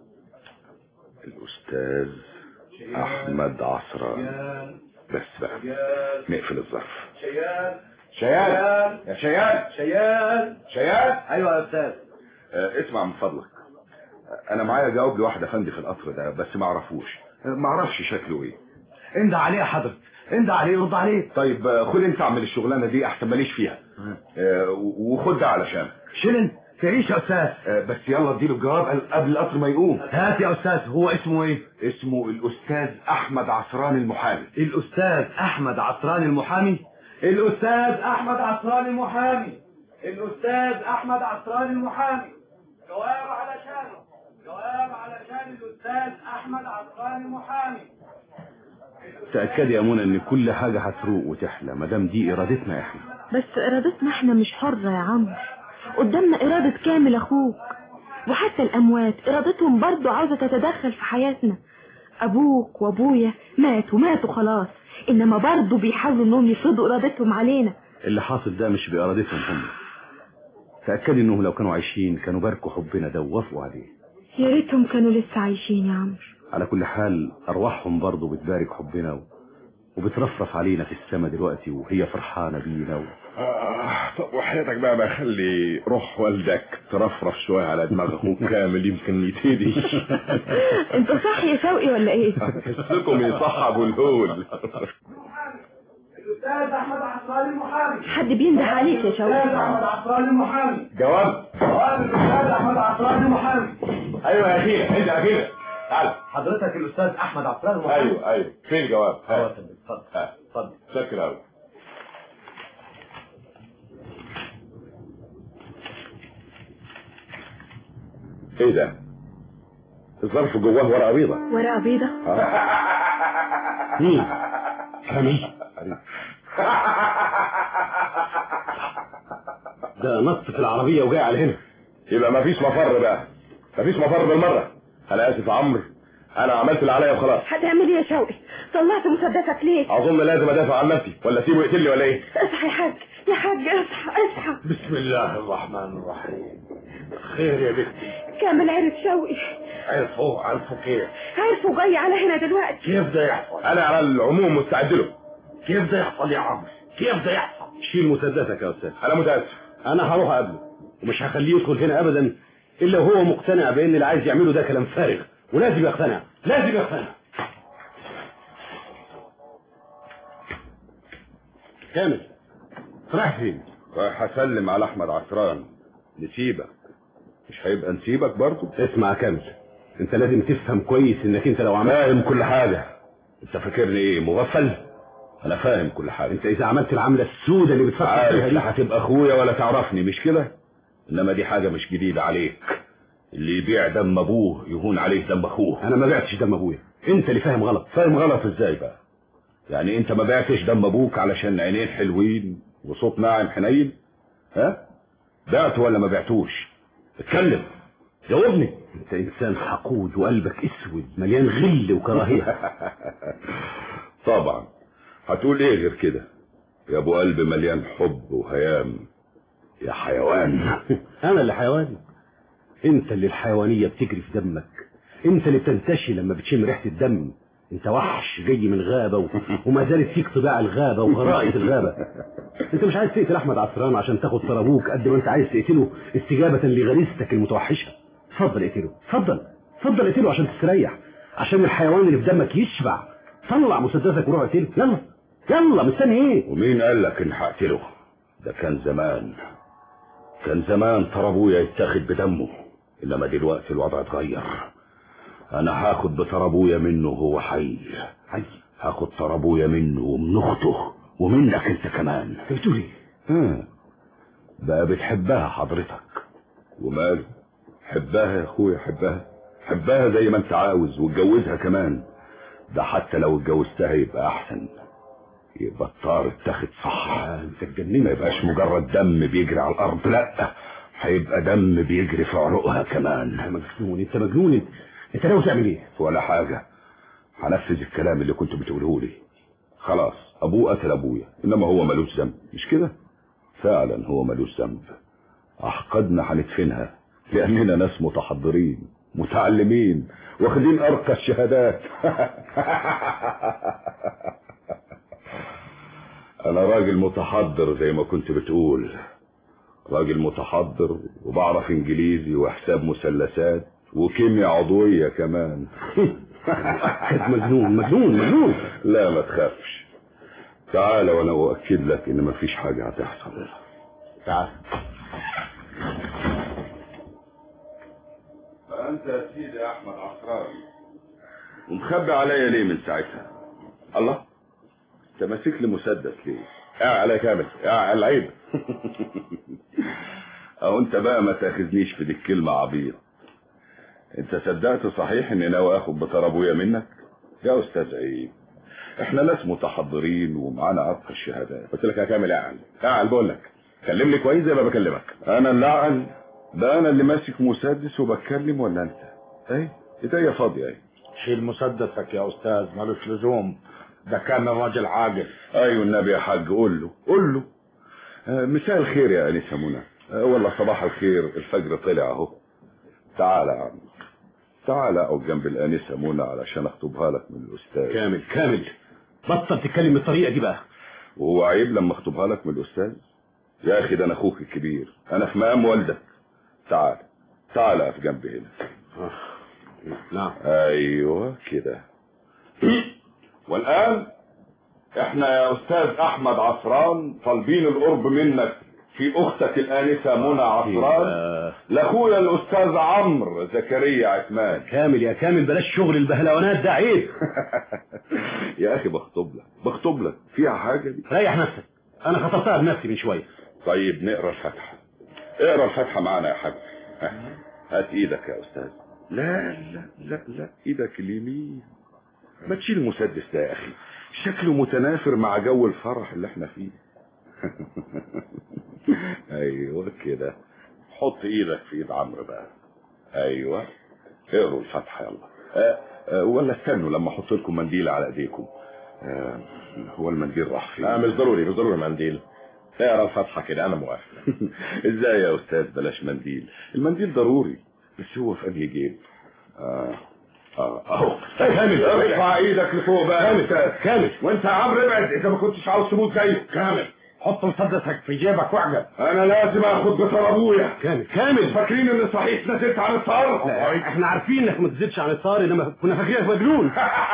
الاستاذ احمد عصران بس بقى نقفل الظرف شيال شيال يا شيال شيال شيال ايوه يا استاذ آه، اسمع من فضلك آه، انا معايا جواب لواحد افندي في القطر ده بس ما اعرفوش آه، ما اعرفش شكله ايه انده عليه يا حضرتك انده عليه رد عليه طيب آه، خد انت اعمل الشغلانه دي احسن ماليش فيها آه، و- وخد ده علشان شيلن تعيش يا استاذ بس يلا اديله الجواب قبل- قبل القطر ما يقوم هات يا استاذ هو اسمه ايه اسمه الاستاذ احمد عصران المحامي الاستاذ احمد عصران المحامي الاستاذ احمد عصران المحامي الاستاذ احمد عصران المحامي جواب علشانه جواب علشان الاستاذ احمد عصران المحامي تاكدي يا منى ان كل حاجه هتروق وتحلى ما دام دي ارادتنا احنا بس ارادتنا احنا مش حرة يا عمرو قدامنا ارادة كامل اخوك وحتى الاموات ارادتهم برضو عاوزة تتدخل في حياتنا ابوك وابويا ماتوا ماتوا خلاص انما برضو بيحاولوا انهم يفرضوا ارادتهم علينا اللي حاصل ده مش بإرادتهم هم تأكدي انهم لو كانوا عايشين كانوا باركوا حبنا ده ووافقوا عليه يا ريتهم كانوا لسه عايشين يا عمرو على كل حال أرواحهم برضه بتبارك حبنا و... وبترفرف علينا في السماء دلوقتي وهي فرحانة بينا و... آه طب وحياتك بقى ما خلي روح والدك ترفرف شوية على دماغ اخوك كامل يمكن يتهدي انت صح يا شوقي ولا ايه حسكم يصحبوا الهول الاستاذ احمد عصاري المحامي حد بينده عليك يا شوقي الاستاذ احمد عصاري المحامي جواب جواب الاستاذ احمد عصاري المحامي ايوه يا اخينا انت يا اخينا تعال حضرتك الاستاذ احمد عصاري المحامي ايوه ايوه فين الجواب ها. اتفضل ها. اتفضل شكرا قوي ايه ده الظرف جواه ورقه بيضه ورقة بيضة مين؟ كامل ده نط في العربية وجاي على هنا يبقى مفيش مفر بقى مفيش مفر بالمره انا اسف يا عمرو انا عملت اللي عليا وخلاص هتعمل ايه يا شوقي طلعت مسدسك ليه اظن لازم ادافع عن نفسي ولا اسيبه يقتلني ولا ايه اصحى يا حاج يا حاج اصحى اصحى بسم الله الرحمن الرحيم خير يا بنتي كامل عرف شوقي عرفوا عرفوا كيف عرفه جاي على هنا دلوقتي كيف ده يحصل انا على العموم مستعد له كيف ده يحصل يا عمرو كيف ده يحصل شيل مسدسك يا أستاذ انا متاسف أنا هروح أقابله ومش هخليه يدخل هنا أبدا إلا وهو مقتنع بأن اللي عايز يعمله ده كلام فارغ ولازم يقتنع لازم يقتنع كامل رايح فين؟ رايح اسلم على احمد عطران نسيبك مش هيبقى نسيبك برضه اسمع يا كامل انت لازم تفهم كويس انك انت لو عملت فاهم كل حاجه انت فاكرني ايه مغفل انا فاهم كل حاجه انت اذا عملت العملة السوداء اللي بتفكر عارف فيها دي لا هتبقى اخويا ولا تعرفني مش كده انما دي حاجه مش جديده عليك اللي يبيع دم ابوه يهون عليه دم اخوه انا ما بعتش دم ابويا انت اللي فاهم غلط فاهم غلط ازاي بقى يعني انت ما بعتش دم ابوك علشان عينين حلوين وصوت ناعم حنين ها بعته ولا ما بعتوش اتكلم جاوبني انت انسان حقود وقلبك اسود مليان غل وكراهيه طبعا هتقول ايه غير كده يا ابو قلب مليان حب وهيام يا حيوان انا اللي حيوان انت اللي الحيوانيه بتجري في دمك انت اللي بتنتشي لما بتشم ريحه الدم انت وحش جاي من غابه و... وما زالت فيك طباع الغابه وغرائز الغابه انت مش عايز تقتل احمد عصران عشان تاخد طرابوك قد ما انت عايز تقتله استجابه لغريزتك المتوحشه اتفضل اقتله اتفضل اتفضل اقتله عشان تستريح عشان الحيوان اللي في دمك يشبع طلع مسدسك وروح اقتله يلا يلا مستني ايه ومين قال لك ان هقتله ده كان زمان كان زمان طرابويا يتاخد بدمه انما دلوقتي الوضع اتغير انا هاخد بطرابويا منه وهو حي حي هاخد طرابويا منه ومن اخته ومنك انت كمان انت بتقول ايه ها بقى بتحبها حضرتك وماله حبها يا اخويا حبها حبها زي ما انت عاوز واتجوزها كمان ده حتى لو اتجوزتها يبقى احسن يبقى الطار اتاخد صح انت اتجننت ما يبقاش مجرد دم بيجري على الارض لا هيبقى دم بيجري في عروقها انت كمان مجنون انت مجنون انت, انت ناوي تعمل ايه ولا حاجة هنفذ الكلام اللي كنت بتقوله لي خلاص ابوه قتل ابويا انما هو ملوش ذنب مش كده فعلا هو ملوش ذنب احقادنا هندفنها لاننا ناس متحضرين متعلمين واخدين ارقى الشهادات انا راجل متحضر زي ما كنت بتقول راجل متحضر وبعرف انجليزي وحساب مثلثات وكيمياء عضوية كمان انت مجنون مجنون مجنون لا ما تخافش تعال وانا اؤكد لك ان مفيش حاجة هتحصل تعال فانت يا سيدي يا احمد عصران ومخبي عليا ليه من ساعتها الله انت ماسك لي مسدس ليه يا على كامل يا العيب او انت بقى ما تاخذنيش في دي الكلمة عبيط انت صدقت صحيح اني ناوي اخد بطار ابويا منك يا استاذ عيب احنا ناس متحضرين ومعانا ارقى الشهادات قلت لك يا كامل اعل اعل بقول لك كلمني كويس زي ما بكلمك انا اللي اعل ده انا اللي ماسك مسدس وبتكلم ولا انت ايه ايديا فاضيه ايه شيل مسدسك يا استاذ ملوش لزوم ده كان راجل عاقل ايوه النبي يا حاج قول له قول له آه، مساء الخير يا أنسة منى آه، والله صباح الخير الفجر طلع اهو تعال يا عم تعال اقعد جنب الآنسة منى علشان اخطبها لك من الأستاذ كامل كامل بطل تتكلم بالطريقة دي بقى وهو عيب لما اخطبها لك من الأستاذ يا أخي ده أنا أخوك الكبير أنا في مقام والدك تعال تعال اقف جنبي هنا نعم أيوه كده والآن احنا يا أستاذ أحمد عصران طالبين القرب منك في أختك الآنسة منى عصران آه، لأخويا الأستاذ عمرو زكريا عثمان كامل يا كامل بلاش شغل البهلوانات ده عيب يا أخي بخطب لك بخطب لك فيها حاجة دي ريح نفسك انا خطبتها بنفسي من شوية طيب نقرا الفاتحة اقرا الفاتحة معانا يا حاج ها، هات ايدك يا استاذ لا لا لا لا ايدك اليمين ما تشيل المسدس ده يا اخي شكله متنافر مع جو الفرح اللي احنا فيه ايوه كده حط ايدك في ايد عمرو بقى ايوه اقروا الفاتحة يلا أه أه ولا استنوا لما احط لكم منديل على ايديكم أه هو المنديل راح فين لا مش ضروري مش ضروري منديل اقرا الفاتحة كده انا موافق ازاي يا استاذ بلاش منديل المنديل ضروري بس هو في انهي جيب اه اه اهو كامل ارفع ايدك لفوق بقى كامل أستاذ. كامل وانت يا عمرو ابعد اذا ما كنتش عاوز تموت زيه كامل حط مسدسك في جيبك واعجب انا لازم اخد بطار ابويا كامل كامل فاكرين ان صحيح نزلت عن الطار لا، احنا عارفين انك ما تزيدش عن الطار انما كنا فاكرينك مجنون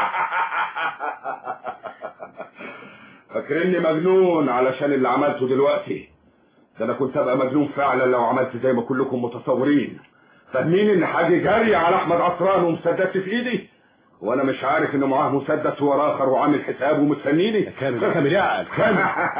فاكريني مجنون علشان اللي عملته دلوقتي ده انا كنت ابقى مجنون فعلا لو عملت زي ما كلكم متصورين فاهمين ان حاجه جاري على احمد عصران ومسدس في ايدي وانا مش عارف انه معاه مسدس ورا اخر وعامل حسابه ومستنيني كامل كامل يا عقل كامل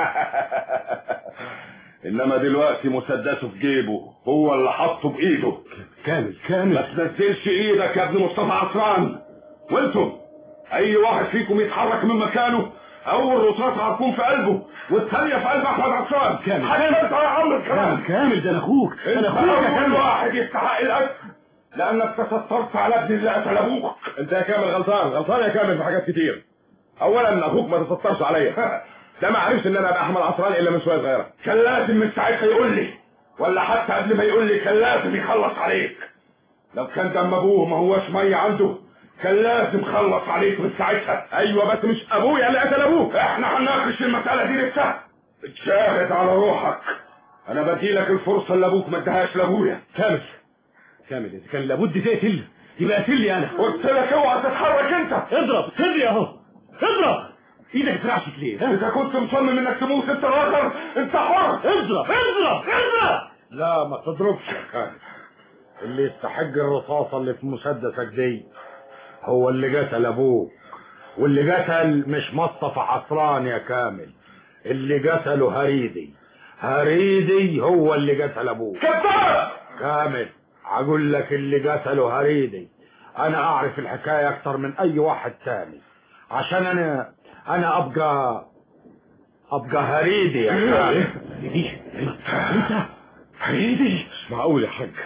انما دلوقتي مسدسه في جيبه هو اللي حطه بايده كامل ما كامل تنزلش ايدك يا ابن مصطفى عصران وانتم اي واحد فيكم يتحرك من مكانه اول رصاصه هتكون في قلبه والثانيه في قلب احمد عصران كامل. حتى انت يا عمرو كمان كامل كامل ده انا اخوك انت انا اخوك يا اول كامل واحد يستحق الاجر لانك تسترت على ابن اللي قتل ابوك انت يا كامل غلطان غلطان يا كامل في حاجات كتير اولا اخوك ما تسترش عليا ده ما عرفش ان انا ابقى احمد عصران الا من شويه صغيره كان لازم من ساعتها يقول لي ولا حتى قبل ما يقول لي كان لازم يخلص عليك لو كان دم ابوه ما هوش ميه عنده كان لازم خلص عليك من ساعتها ايوه بس مش ابويا اللي قتل ابوك احنا هنناقش المسألة دي نفسها اتشاهد على روحك انا بديلك الفرصة اللي ابوك ما ادهاش لابويا كامل كامل اذا كان لابد تقتل يبقى قتلني انا قلت لك اوعى تتحرك انت اضرب اضرب اهو اضرب ايدك اترعشت ليه ها؟ اذا كنت مصمم انك تموت انت الاخر انت حر اضرب اضرب اضرب لا ما تضربش يا كامل اللي يستحق الرصاصة اللي في مسدسك دي هو اللي قتل ابوك واللي قتل مش مصطفى عصران يا كامل اللي قتله هريدي هريدي هو اللي قتل ابوك كذاب كامل اقول لك اللي قتله هريدي انا اعرف الحكاية اكتر من اي واحد تاني عشان انا انا ابقى ابقى هريدي يا كامل دي انت هريدي مش معقول يا حاج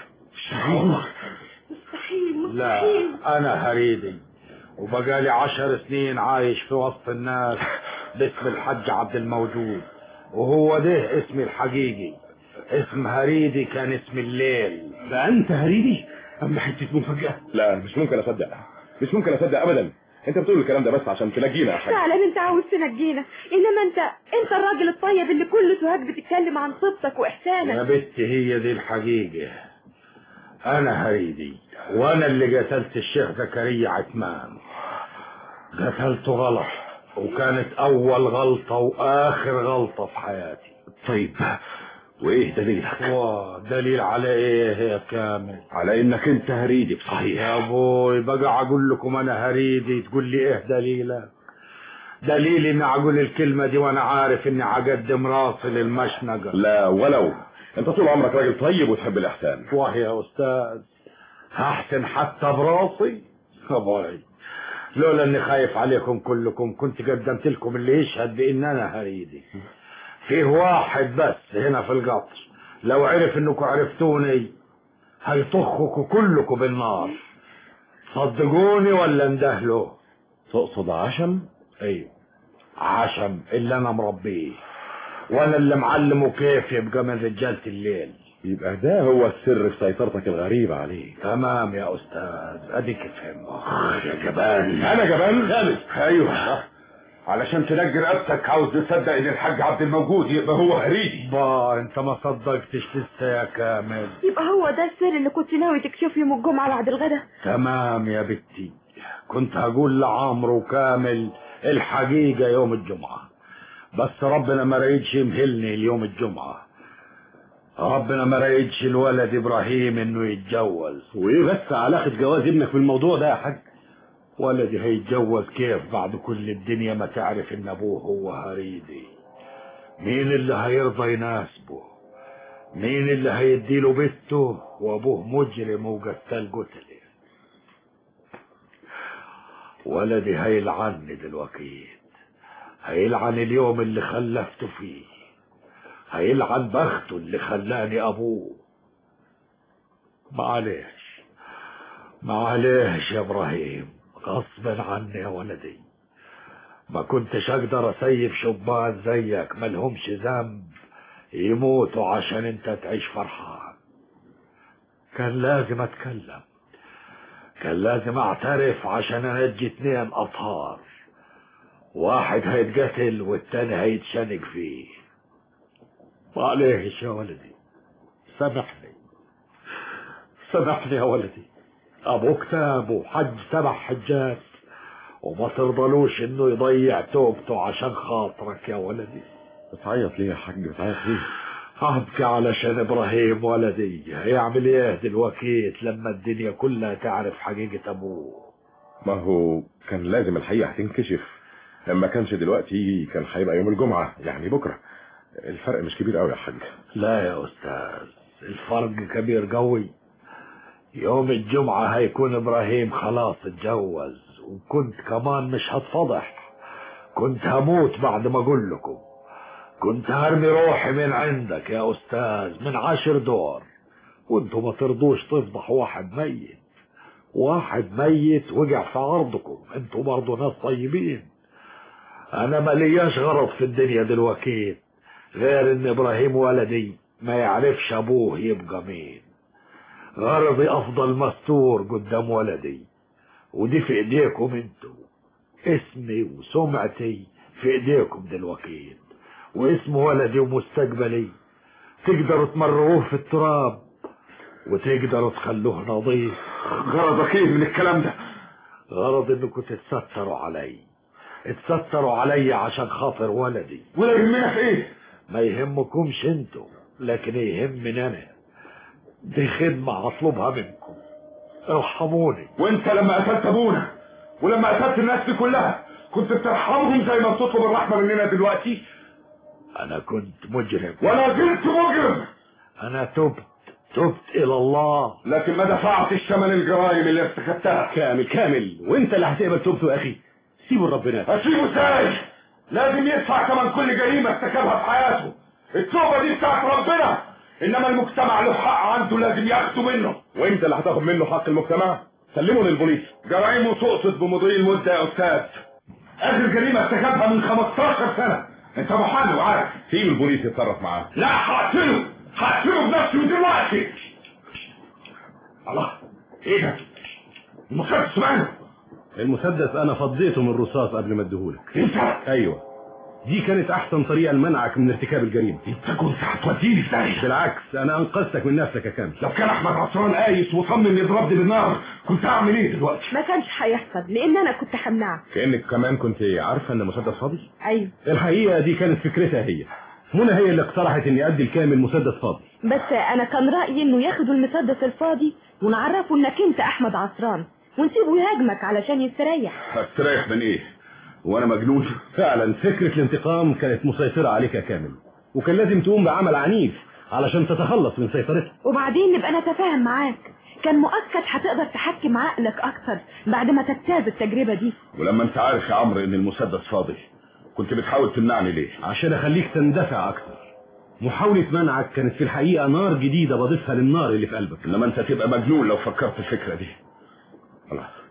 مستحيل لا مستحيل انا هريدي وبقالي عشر سنين عايش في وسط الناس باسم الحج عبد الموجود وهو ده اسمي الحقيقي اسم هريدي كان اسم الليل ده انت هريدي اما حته مفاجاه لا مش ممكن اصدق مش ممكن اصدق ابدا انت بتقول الكلام ده بس عشان تنجينا يا حاج فعلا انت عاوز تنجينا انما انت انت الراجل الطيب اللي كل سوهاج بتتكلم عن طيبتك يا واحسانك بنت هي دي الحقيقة انا هريدي وانا اللي قتلت الشيخ زكريا عثمان قتلته غلط وكانت اول غلطة واخر غلطة في حياتي طيب وايه دليلك ودليل على ايه يا كامل على انك انت هريدي بصحيح يا ابوي بقى اقول لكم انا هريدي تقول لي ايه دليلك دليلي اني اقول الكلمة دي وانا عارف اني هقدم راسي للمشنقة لا ولو انت طول عمرك راجل طيب وتحب الاحسان واه يا استاذ هحسن حتى براسي ابوي لولا اني خايف عليكم كلكم كنت قدمت لكم اللي يشهد بان انا هريدي فيه واحد بس هنا في القطر لو عرف انكم عرفتوني هيطخكم كلكم بالنار صدقوني ولا اندهله تقصد عشم ايوه عشم اللي انا مربيه وانا اللي معلمه كيف يبقى من رجالة الليل يبقى ده هو السر في سيطرتك الغريبة عليه تمام يا استاذ اديك فهمت يا جبان انا جبان خالد ايوه علشان تنجي رقبتك عاوز تصدق ان الحاج عبد الموجود يبقى هو هريدي با انت ما صدقتش لسه يا كامل يبقى هو ده السر اللي كنت ناوي تكشف يوم الجمعة بعد الغدا تمام يا بنتي كنت هقول لعمرو كامل الحقيقة يوم الجمعة بس ربنا ما ريدش يمهلني اليوم الجمعة ربنا ما ريدش الولد ابراهيم انه يتجوز وايه بس علاقة جواز ابنك بالموضوع ده يا حاج ولدي هيتجوز كيف بعد كل الدنيا ما تعرف ان ابوه هو هريدي مين اللي هيرضى يناسبه مين اللي هيديله بنته وابوه مجرم وقتال قتله ولدي هيلعني دلوقتي هيلعن اليوم اللي خلفته فيه هيلعن بخته اللي خلاني ابوه معلش معلش يا ابراهيم غصبا عني يا ولدي ما كنتش اقدر اسيب شبان زيك ملهمش ذنب يموتوا عشان انت تعيش فرحان كان لازم اتكلم كان لازم اعترف عشان انجي اتنين اطهار واحد هيتقتل والتاني هيتشنق فيه معلش يا ولدي سامحني سامحني يا ولدي ابوك تاب وحج سبع حجات وما ترضلوش انه يضيع توبته عشان خاطرك يا ولدي بتعيط ليه يا حاج بتعيط ليه هبكي علشان ابراهيم ولدي هيعمل ايه دلوقتي لما الدنيا كلها تعرف حقيقة ابوه ما هو كان لازم الحقيقة هتنكشف لما كانش دلوقتي كان هيبقى يوم الجمعة يعني بكرة الفرق مش كبير قوي يا حاج لا يا استاذ الفرق كبير قوي يوم الجمعة هيكون ابراهيم خلاص اتجوز وكنت كمان مش هتفضح كنت هموت بعد ما اقول لكم كنت هرمي روحي من عندك يا استاذ من عشر دور وانتوا ما ترضوش تفضحوا واحد ميت واحد ميت وقع في عرضكم انتوا برضه ناس طيبين انا ملياش غرض في الدنيا دلوقتي غير ان ابراهيم ولدي ما يعرفش ابوه يبقى مين غرضي افضل مستور قدام ولدي ودي في ايديكم انتوا اسمي وسمعتي في ايديكم دلوقتي واسم ولدي ومستقبلي تقدروا تمروه في التراب وتقدروا تخلوه نظيف غرضك ايه من الكلام ده غرض انكم تتستروا علي اتستروا علي عشان خاطر ولدي ولا يهمنا في ايه ما يهمكمش انتوا لكن يهمني انا دي خدمة اطلبها منكم ارحموني وانت لما قتلت ابونا ولما قتلت الناس دي كلها كنت بترحمهم زي ما بتطلب الرحمة مننا دلوقتي انا كنت مجرم وانا زلت مجرم انا تبت تبت الى الله لكن ما دفعتش ثمن الجرائم اللي ارتكبتها كامل كامل وانت اللي هتقبل توبته يا اخي سيبه لربنا اسيبه ازاي لازم يدفع ثمن كل جريمة ارتكبها في حياته التوبة دي بتاعت ربنا انما المجتمع له حق عنده لازم ياخده منه وانت اللي هتاخد منه حق المجتمع سلمه للبوليس جرائمه تقصد بمضي المدة يا استاذ اخر جريمة ارتكبها من 15 سنة انت محامي وعارف سيب البوليس يتصرف معاه لا هقتله هقتله بنفسي دلوقتي الله ايه ده المسدس ماله المسدس انا فضيته من الرصاص قبل ما اديهولك انت ايوه دي كانت احسن طريقه لمنعك من ارتكاب الجريمه انت كنت هتوديني في داهيه بالعكس انا انقذتك من نفسك يا كامل لو كان احمد عصران قايس وصمم يضربني بالنار كنت هعمل ايه دلوقتي ما كانش هيحصل لان انا كنت همنعك كانك كمان كنت عارفه ان المسدس فاضي ايوه الحقيقه دي كانت فكرتها هي منى هي اللي اقترحت اني ادي الكامل مسدس فاضي بس انا كان رايي انه ياخدوا المسدس الفاضي ونعرفه انك انت احمد عصران ونسيبه يهاجمك علشان يستريح هستريح من ايه وانا مجنون فعلا فكره الانتقام كانت مسيطره عليك يا كامل وكان لازم تقوم بعمل عنيف علشان تتخلص من سيطرتها وبعدين نبقى نتفاهم معاك كان مؤكد هتقدر تحكم عقلك اكتر بعد ما تجتاز التجربة دي ولما انت عارف يا عمرو ان المسدس فاضي كنت بتحاول تمنعني ليه عشان اخليك تندفع اكتر محاولة منعك كانت في الحقيقة نار جديدة بضيفها للنار اللي في قلبك انما انت تبقى مجنون لو فكرت الفكرة دي الله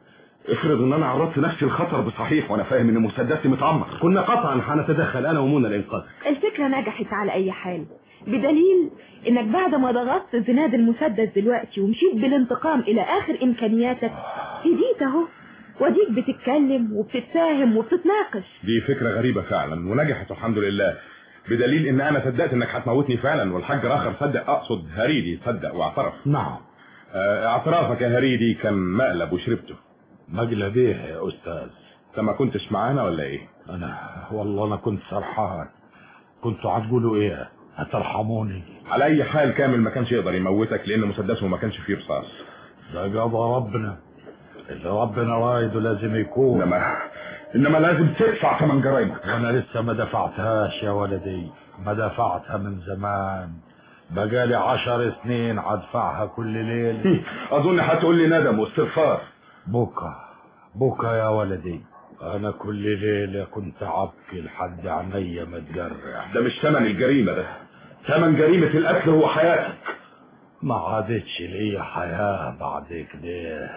افرض ان انا عرضت نفسي للخطر بصحيح وانا فاهم ان مسدسي متعمر كنا قطعا هنتدخل انا ومنى لانقاذك الفكرة نجحت على اي حال بدليل انك بعد ما ضغطت زناد المسدس دلوقتي ومشيت بالانتقام الى اخر امكانياتك هديت اهو وديك بتتكلم وبتتفاهم وبتتناقش دي فكرة غريبة فعلا ونجحت الحمد لله بدليل ان انا صدقت انك هتموتني فعلا والحاج راخر صدق اقصد هريدي صدق واعترف نعم آه، اعترافك يا هريدي كان مقلب وشربته مجلى بيه يا استاذ انت ما كنتش معانا ولا ايه انا والله انا كنت سرحان كنتوا هتقولوا ايه هترحموني على اي حال كامل ما كانش يقدر يموتك لان مسدسه ما كانش فيه رصاص ده قضى ربنا اللي ربنا رايده لازم يكون انما انما لازم تدفع ثمن جرايمك وانا لسه ما دفعتهاش يا ولدي ما دفعتها من زمان بقالي عشر سنين هدفعها كل ليل اظن هتقول لي ندم واستغفار بكى بكى يا ولدي انا كل ليلة كنت عبكي لحد عينيا ما تجرح ده مش ثمن الجريمة ده ثمن جريمة القتل هو حياتك ما عادتش ليا حياة بعد كده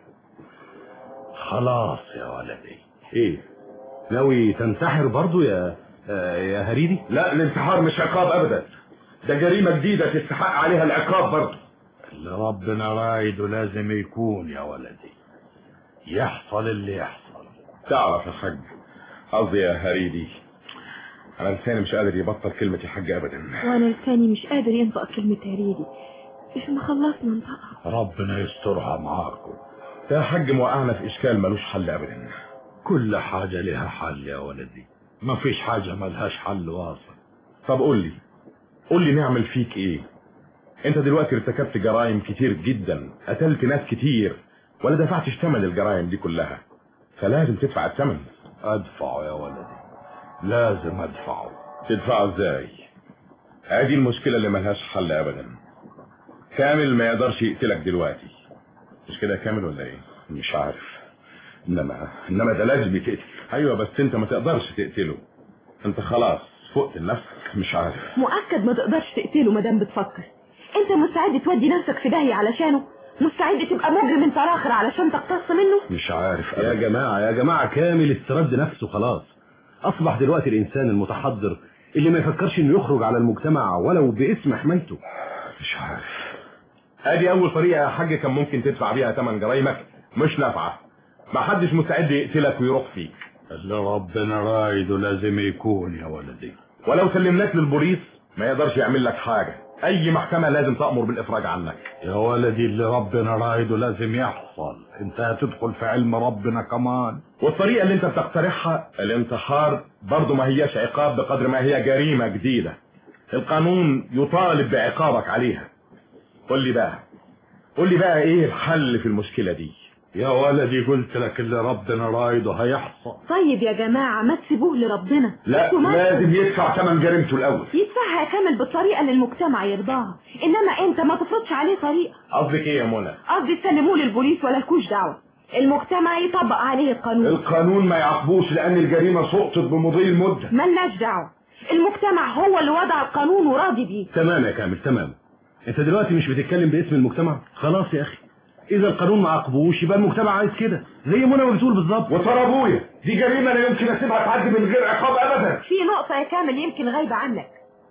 خلاص يا ولدي ايه ناوي تنتحر برضو يا آه، يا هريدي لا الانتحار مش عقاب ابدا ده جريمة جديدة تستحق عليها العقاب برضه اللي ربنا رايده لازم يكون يا ولدي يحصل اللي يحصل تعرف يا حاج قصدي يا هريدي انا لساني مش قادر يبطل كلمة يا حاج ابدا وانا لساني مش قادر ينطق كلمة هريدي مش ما خلصنا نطقها ربنا يسترها معاكم ده يا حاج موقعنا في اشكال ملوش حل ابدا كل حاجة لها حل يا ولدي ما فيش حاجة ملهاش حل واصل طب قول لي قول لي نعمل فيك ايه انت دلوقتي ارتكبت جرائم كتير جدا قتلت ناس كتير ولا دفعتش ثمن الجرائم دي كلها فلازم تدفع الثمن ادفعه يا ولدي لازم ادفعه تدفعه ازاي ادي المشكلة اللي ملهاش حل ابدا كامل ما يقدرش يقتلك دلوقتي مش كده يا كامل ولا ايه مش عارف انما انما ده لازم يتقتل ايوه بس انت ما تقدرش تقتله انت خلاص فقت لنفسك مش عارف مؤكد ما تقدرش تقتله مادام بتفكر انت مستعد تودي نفسك في داهية علشانه مستعد تبقى مجرم انت اخر علشان تقتص منه مش عارف يا جماعة يا جماعة كامل استرد نفسه خلاص أصبح دلوقتي الإنسان المتحضر اللي ما يفكرش إنه يخرج على المجتمع ولو باسم حمايته مش عارف ادي اول طريقة يا حاج كان ممكن تدفع بيها ثمن جرايمك مش نافعة ما حدش مستعد يقتلك ويروح فيك اللي ربنا رايده لازم يكون يا ولدي ولو سلمناك للبوليس ما يقدرش يعمل لك حاجة اي محكمة لازم تأمر بالافراج عنك يا ولدي اللي ربنا رايده لازم يحصل انت هتدخل في علم ربنا كمان والطريقة اللي انت بتقترحها الانتحار برضه ما هياش عقاب بقدر ما هي جريمة جديدة القانون يطالب بعقابك عليها قول لي بقى قول لي بقى ايه الحل في المشكلة دي يا ولدي قلت لك اللي ربنا رايده هيحصل طيب يا جماعة ما تسيبوه لربنا لا انتوا مالكم؟ لازم يدفع ثمن جريمته الاول يدفعها يا كامل بالطريقة اللي المجتمع يرضاها انما انت ما تفرضش عليه طريقة قصدك ايه يا منى قصدي تسلموه للبوليس ولا لكوش دعوة المجتمع يطبق عليه القانون القانون ما يعاقبوش لان الجريمة سقطت بمضي المدة ملناش دعوة المجتمع هو اللي وضع القانون وراضي بيه تمام يا كامل تمام أنت دلوقتي مش بتتكلم باسم المجتمع خلاص يا أخي إذا القانون ما عاقبوش يبقى المجتمع عايز كده زي منى ما بتقول بالظبط وترى ابويا دي جريمة لا يمكن اسيبها تعدي من غير عقاب ابدا في نقطة يا كامل يمكن غايبة عنك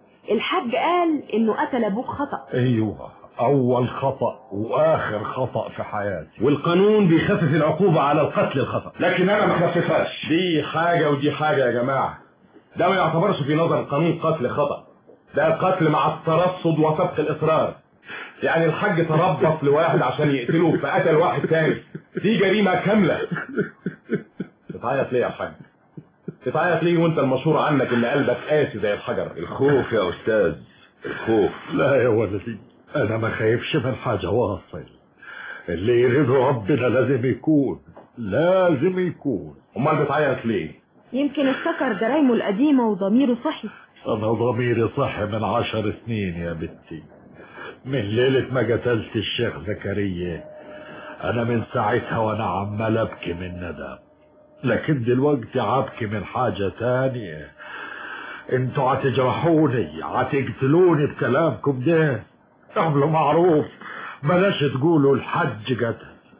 الحاج قال انه قتل ابوك خطأ ايوه اول خطأ واخر خطأ في حياتي والقانون بيخفف العقوبة على القتل الخطأ لكن انا ما خففهاش دي حاجة ودي حاجة يا جماعة ده ما يعتبرش في نظر القانون قتل خطأ ده قتل مع الترصد وسبق الاصرار يعني الحاج تربص لواحد عشان يقتله فقتل واحد تاني دي جريمة كاملة بتعيط ليه يا حاج بتعيط ليه وانت المشهور عنك ان قلبك قاسي زي الحجر الخوف يا استاذ الخوف لا يا ولدي انا ما خايفش من حاجة واصل اللي يريده ربنا لازم يكون لازم يكون امال بتعيط ليه يمكن افتكر جرايمه القديمة وضميره صحي انا ضميري صح من عشر سنين يا بنتي من ليلة ما قتلت الشيخ زكريا انا من ساعتها وانا عمال ابكي من ندم لكن دلوقتي عبكي من حاجة تانية انتوا هتجرحوني هتقتلوني بكلامكم ده اعملوا معروف بلاش تقولوا الحج قتل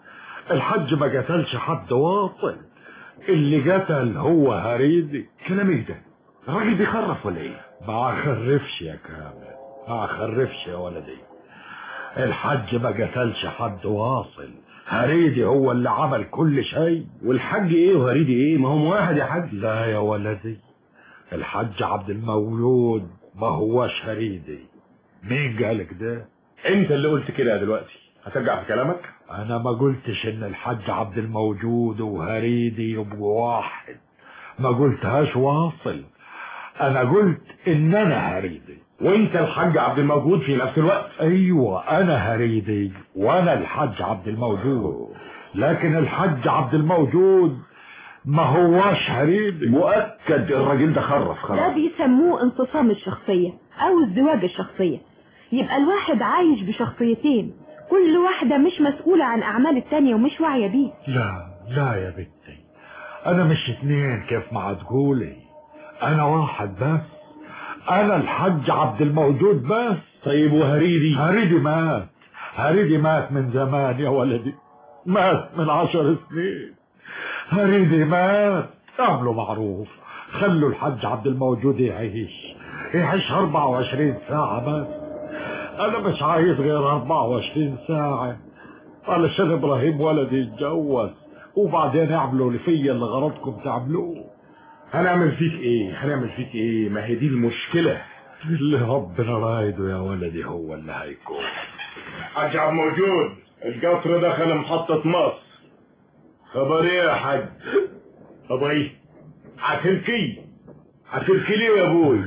الحج ما قتلش حد واصل اللي قتل هو هريدي كلام ايه ده الراجل بيخرف ولا ايه ما اخرفش يا كامل ما اخرفش يا ولدي الحج ما قتلش حد واصل هريدي هو اللي عمل كل شيء والحج ايه وهريدي ايه ما هم واحد يا حاج لا يا ولدي الحج عبد المولود ما هوش هريدي مين قالك ده انت اللي قلت كده دلوقتي هترجع في كلامك انا ما قلتش ان الحج عبد الموجود وهريدي يبقوا واحد ما قلتهاش واصل انا قلت ان انا هريدي وانت الحاج عبد الموجود في نفس الوقت ايوه انا هريدي وانا الحج عبد الموجود لكن الحج عبد الموجود ما هواش هريدي مؤكد الراجل ده خرف ده خلاص بيسموه انفصام الشخصية أو ازدواج الشخصية يبقى الواحد عايش بشخصيتين كل واحدة مش مسؤولة عن أعمال التانية ومش واعية بيه لا لا يا بنتي انا مش اتنين كيف ما تقولي انا واحد بس انا الحج عبد الموجود بس طيب وهريدي هريدي مات هريدي مات من زمان يا ولدي مات من عشر سنين هريدي مات اعملوا معروف خلوا الحج عبد الموجود يعيش يعيش 24 ساعة بس انا مش عايز غير 24 ساعة علشان ابراهيم ولدي يتجوز وبعدين اعملوا اللي فيا اللي غرضكم تعملوه هنعمل فيك ايه هنعمل فيك ايه ما هي دي المشكلة اللي ربنا رايده يا ولدي هو اللي هيكون حاج عبد موجود القطر دخل محطة مصر خبر ايه يا حاج ابوي هتركي هتركي ليه يا ابوي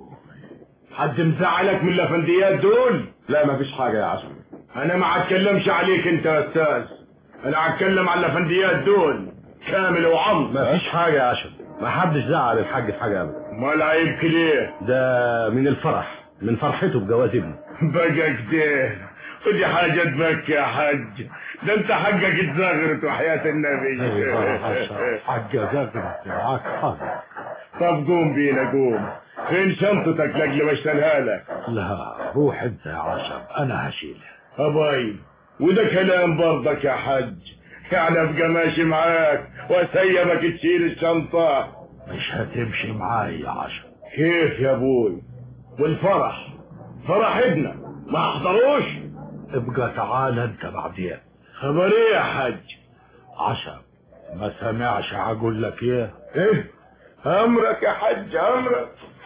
حد مزعلك من الافنديات دول لا مفيش حاجة يا عشان انا ما هتكلمش عليك انت يا استاذ انا هتكلم على الافنديات دول كامل وعمر ما فيش حاجة يا عشان ما حدش زعل الحاج في حاجة ابدا امال عيبك ليه ده من الفرح من فرحته بجواز ابنه بقى كده ودي حاجة تبكي يا حاج ده انت حقك اتزغرت وحياة النبي حاجة زغرت معاك حق طب قوم بينا قوم فين شنطتك لاجل ما اشتريها لك لا روح انت يا عشب انا هشيلها اباي وده كلام برضك يا حاج يعني ابقى ماشي معاك واسيبك تشيل الشنطة مش هتمشي معاي يا عشب كيف يا ابوي والفرح فرح ابنك ما احضروش ابقى تعال انت بعدين خبر ايه يا حاج عشب ما سمعش اقول لك ايه ايه امرك يا حاج امرك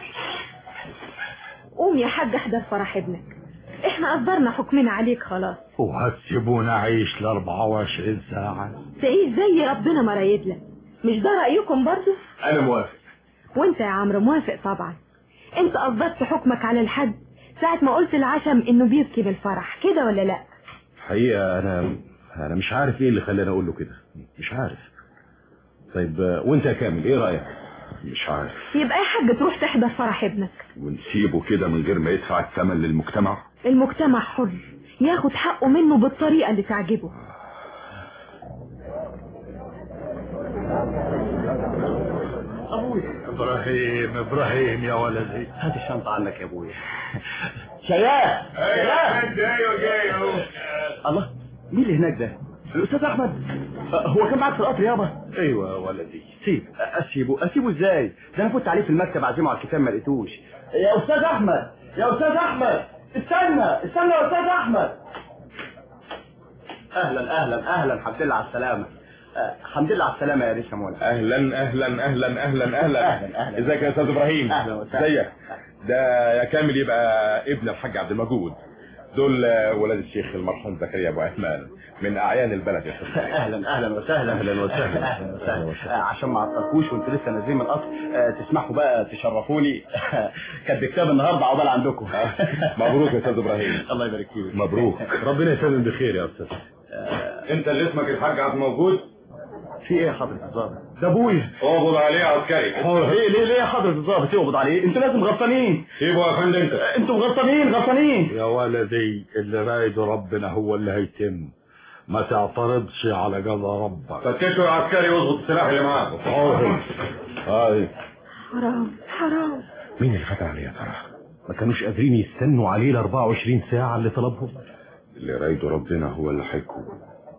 قوم يا حاج احضر فرح ابنك احنا اصدرنا حكمنا عليك خلاص وهتسيبونا اعيش ل 24 ساعة تعيش زي ربنا ما رايد لك مش ده رأيكم برضه انا موافق وانت يا عمرو موافق طبعا انت اصدرت حكمك على الحد ساعة ما قلت العشم انه بيبكي بالفرح كده ولا لا حقيقة انا انا مش عارف ايه اللي خلاني اقول له كده مش عارف طيب آه، وانت يا كامل ايه رأيك مش عارف يبقى يا حاج تروح تحضر فرح ابنك ونسيبه كده من غير ما يدفع الثمن للمجتمع المجتمع حر ياخد حقه منه بالطريقة اللي تعجبه ابراهيم ابراهيم يا ولدي هات الشنطة عنك يا ابويا شيال شيال جاي جاي اهو الله مين اللي هناك ده الاستاذ احمد آه، هو كان معاك في القطر يابا ايوه يا ولدي سيب اسيبه اسيبه ازاي ده انا فوت عليه في المكتب اعزمه على الكتاب ما لقيتوش يا استاذ احمد يا استاذ احمد استنى استنى يا استاذ احمد اهلا اهلا اهلا الحمد لله على السلامه آه، الحمد لله على السلامه يا ريشا مولانا اهلا اهلا اهلا اهلا اهلا أهلاً، أهلاً. ازيك يا استاذ ابراهيم أهلاً وسهلاً. ازيك ده يا كامل يبقى ابن الحاج عبد الموجود دول آه، ولاد الشيخ المرحوم زكريا ابو عثمان من اعيان البلد يا استاذ إبراهيم. اهلا اهلا وسهلا أهلاً وسهلاً. اهلا وسهلا آه، عشان ما اعطلكوش وانتوا لسه نازلين من القطر آه، تسمحوا بقى تشرفوني كان بكتاب النهارده عقبال عندكم مبروك يا استاذ ابراهيم الله يبارك فيك مبروك ربنا يسلم بخير يا استاذ انت اللي اسمك الحاج عبد الموجود في ايه يا حضرة الضابط ده ابويا اقبض عليه عسكري ليه ليه ليه يا حضرة الضابط يقبض عليه انتوا لازم غلطانين سيبه يا فندم انت انتوا غلطانين غلطانين يا ولدي اللي رايده ربنا هو اللي هيتم ما تعترضش على قضاء ربك فتشوا العسكري واظبط السلاح اللي معاك هاي حرام حرام مين اللي فتح عليه يا ترى ما كانوش قادرين يستنوا عليه ال 24 ساعة اللي طلبهم اللي رايده ربنا هو اللي هيكون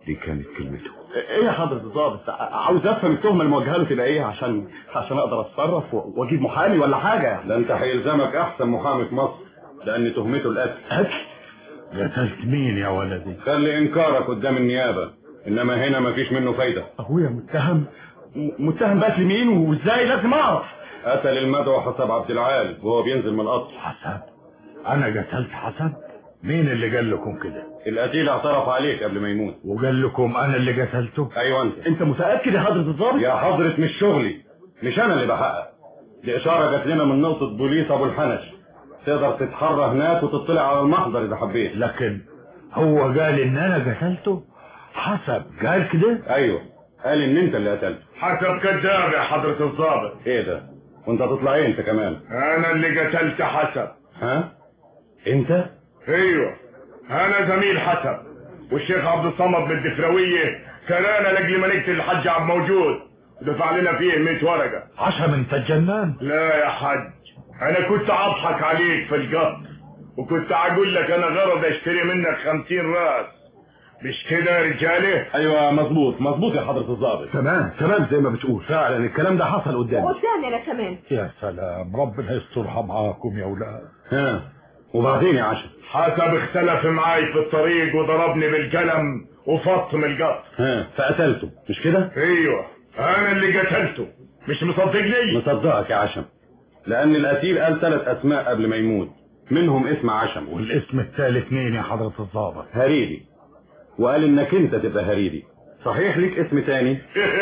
دي كانت كلمته ايه يا حضرة الضابط عاوز افهم التهمة الموجهة له تبقى ايه عشان عشان اقدر اتصرف و- واجيب محامي ولا حاجة ده انت هيلزمك احسن محامي في مصر لان تهمته القتل قتلت مين يا ولدي خلي انكارك قدام النيابة انما هنا مفيش منه فايدة ابويا متهم م- متهم بقى لمين وازاي لازم اعرف قتل المدعو حسب عبد العال وهو بينزل من القطر حسن انا قتلت حسن مين اللي قال لكم كده القتيل اعترف عليك قبل ما يموت وقال لكم انا اللي قتلته ايوه انت انت متأكد يا حضرة الضابط يا حضرة مش شغلي مش انا اللي بحقق دي اشارة جات لنا من نقطة بوليس ابو الحنش تقدر تتحرى هناك وتطلع على المحضر اذا حبيت لكن هو قال ان انا قتلته حسب قال كده ايوه قال ان انت اللي قتلته حسب كذاب يا حضرة الضابط ايه ده وانت هتطلع ايه انت كمان انا اللي قتلت حسب ها انت ايوه انا زميل حسب والشيخ عبد الصمد من الدفراوية كان لاجل ما نقتل الحاج عبد موجود ودفع لنا فيه 100 ورقة عشان انت الجنان لا يا حاج انا كنت اضحك عليك في القطر وكنت اقول لك انا غرض اشتري منك 50 راس مش كده يا رجاله ايوه مظبوط مظبوط يا حضرة الضابط تمام تمام زي ما بتقول فعلا الكلام ده حصل قدامي قدامي انا كمان يا سلام ربنا يسترها معاكم يا اولاد ها وبعدين يا عشر حسب اختلف معاي في الطريق وضربني بالقلم وفط من القطر ها فقتلته مش كده ايوه انا اللي قتلته مش مصدقني مصدقك يا عشم لان القتيل قال ثلاث اسماء قبل ما يموت منهم اسم عشم والاسم الثالث مين يا حضرة الضابط هريدي وقال انك انت تبقى هريدي صحيح ليك اسم تاني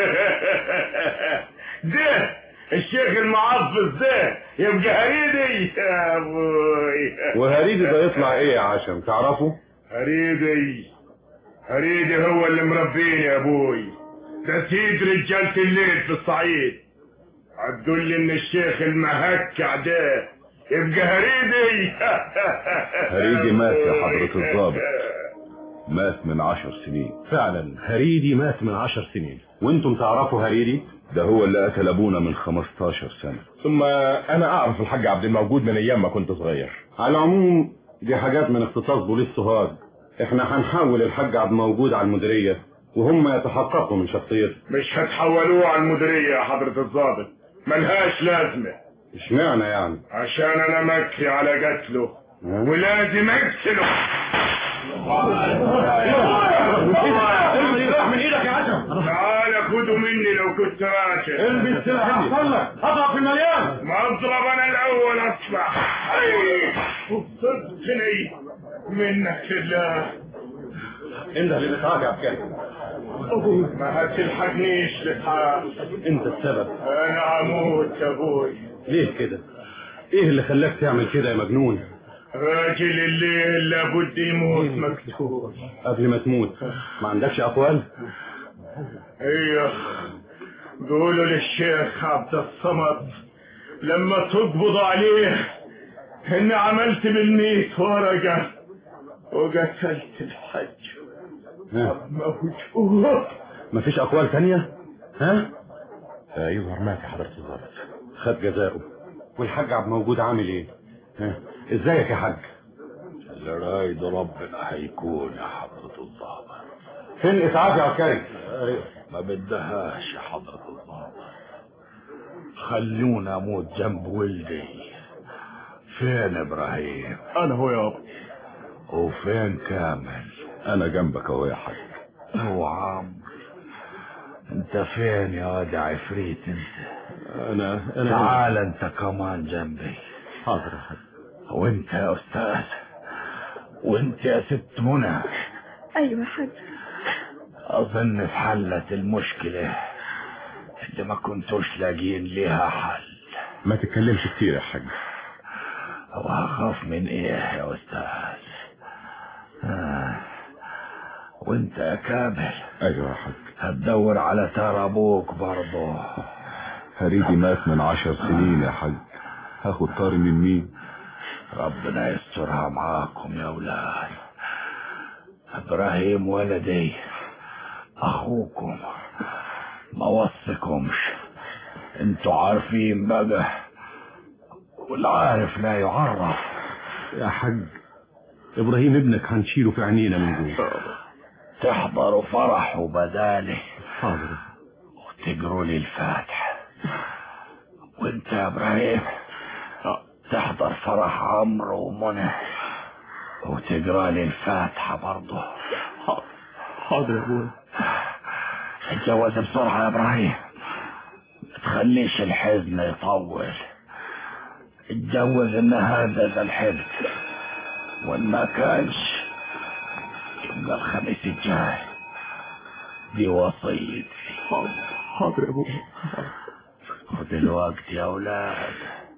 ده الشيخ المعفز ده يبقى هريدي يا ابوي وهريدي ده يطلع ايه يا عشم تعرفه هريدي هريدي هو اللي مربيني يا ابوي ده سيد رجالة الليل في الصعيد هتقول لي ان الشيخ المهكع ده يبقى هريدي هريدي مات يا حضرة الضابط مات من عشر سنين فعلا هريدي مات من عشر سنين وانتم تعرفوا هريدي ده هو اللي قتل ابونا من 15 سنة ثم انا اعرف الحاج عبد الموجود من ايام ما كنت صغير على العموم دي حاجات من اختصاص بوليس سوهاج احنا هنحول الحاج عبد موجود على المديرية وهم يتحققوا من شخصيته مش هتحولوه على المديرية يا حضرة الضابط ملهاش لازمة اشمعنى يعني عشان انا مكي على قتله ولازم اقتله من ايدك يا عشم تعال خده مني لو كنت راشد البس سلاح احسن لك اضرب في المليان ما اضرب انا الاول اصبح صدقني منك لله انت اللي بتعاك يا عسكري ما هتلحقنيش لحق انت السبب انا اموت يا ابوي ليه كده ايه اللي خلاك تعمل كده يا مجنون راجل الليل لابد يموت مقتول قبل ما تموت ما عندكش اقوال ايوه قولوا للشيخ عبد الصمد لما تقبض عليه اني عملت بالميت ورقة وقتلت الحج ها موجود مفيش اقوال تانية ها ايوه مات يا حضرة الضابط خد جزاؤه والحاج عبد موجود عامل ايه ها ازيك يا حاج اللي رايد ربنا هيكون يا حضرة الضابط فين الاسعاف يا عسكري ما بدهاش يا حضرة الضابط خلونا اموت جنب ولدي فين ابراهيم انا هو يابا وفين كامل انا جنبك اهو يا حاج هو عمرو انت فين يا واد عفريت انت انا انا تعال انت كمان جنبي حاضر يا حاج وانت يا استاذ وانت يا ست منى ايوه يا حاج اظن اتحلت المشكلة اللي ما كنتوش لاقيين ليها حل ما تتكلمش كتير يا حاج وهخاف من ايه يا استاذ آه. وانت يا كامل ايوه يا حاج هتدور على تار ابوك برضه هريدي مات من عشر سنين يا حاج هاخد طاري من مين ربنا يسترها معاكم يا اولاد ابراهيم ولدي اخوكم ما وصكمش انتوا عارفين بقى والعارف لا يعرف يا حاج ابراهيم ابنك هنشيله في عينينا من جوه تحضروا فرح وبدالي حاضر وتقروا لي الفاتحة وانت يا ابراهيم تحضر فرح عمرو ومنى وتقرا لي الفاتحة برضه حاضر يا ابويا اتجوز بسرعة يا ابراهيم تخليش الحزن يطول اتجوز النهارده ذا الحزن وان ما كانش يبقى الخميس الجاي دي وصيتي حاضر حاضر يا ابويا ودلوقتي يا اولاد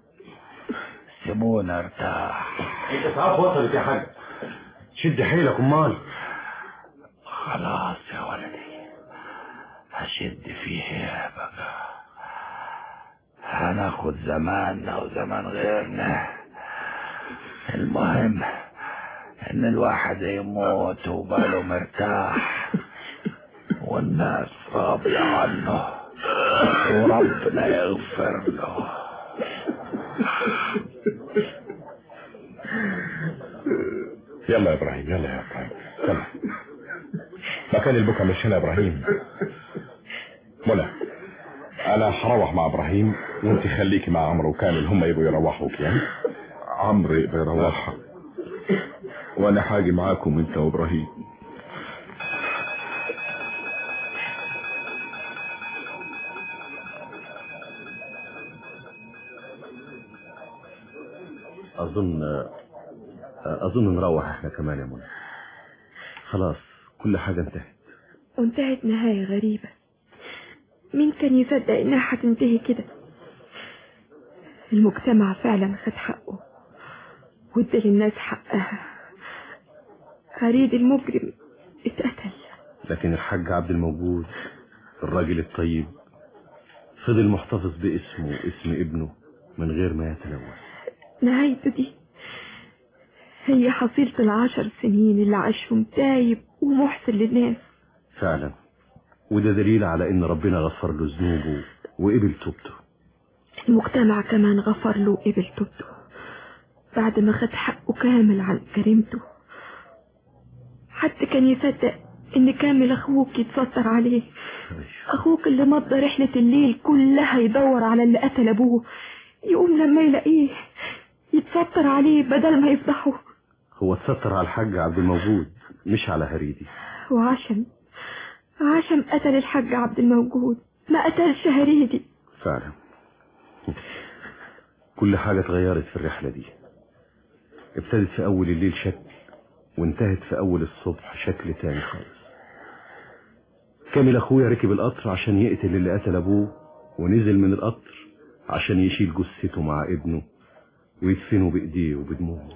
سيبونا ارتاح الاسعاف وصلت يا حاج شد حيلك امال خلاص يا ولدي هشد فيه بقى هناخد زماننا وزمان غيرنا المهم ان الواحد يموت وباله مرتاح والناس راضية عنه وربنا يغفر له يلا يا ابراهيم يلا يا ابراهيم يلا مكان البكا مش هنا يا ابراهيم منى انا هروح مع ابراهيم وانت خليكي مع عمرو وكامل هم يبقوا يروحوك يعني عمرو يبقى يروحها وانا حاجي معاكم انت وابراهيم اظن اظن نروح احنا كمان يا منى خلاص كل حاجة انتهت وانتهت نهاية غريبة مين كان يصدق انها هتنتهي كده المجتمع فعلا خد حقه وادى للناس حقها فريد المجرم اتقتل لكن الحاج عبد الموجود الراجل الطيب فضل محتفظ باسمه واسم ابنه من غير ما يتلوث نهايته دي هي حصيلة العشر سنين اللي عاشهم تايب ومحسن للناس فعلا وده دليل على ان ربنا غفر له ذنوبه وقبل توبته المجتمع كمان غفر له وقبل توبته بعد ما خد حقه كامل عن كريمته حتى كان يصدق ان كامل اخوك يتستر عليه اخوك اللي مضى رحلة الليل كلها يدور على اللي قتل ابوه يقوم لما يلاقيه يتستر عليه بدل ما يفضحه هو اتستر على الحاج عبد الموجود مش على هريدي وعشم عشم قتل الحاج عبد الموجود ما قتلش هريدي فعلا كل حاجة اتغيرت في الرحلة دي ابتدت في أول الليل شكل وانتهت في أول الصبح شكل تاني خالص كامل أخويا ركب القطر عشان يقتل اللي قتل أبوه ونزل من القطر عشان يشيل جثته مع ابنه ويدفنه بإيديه وبدموعه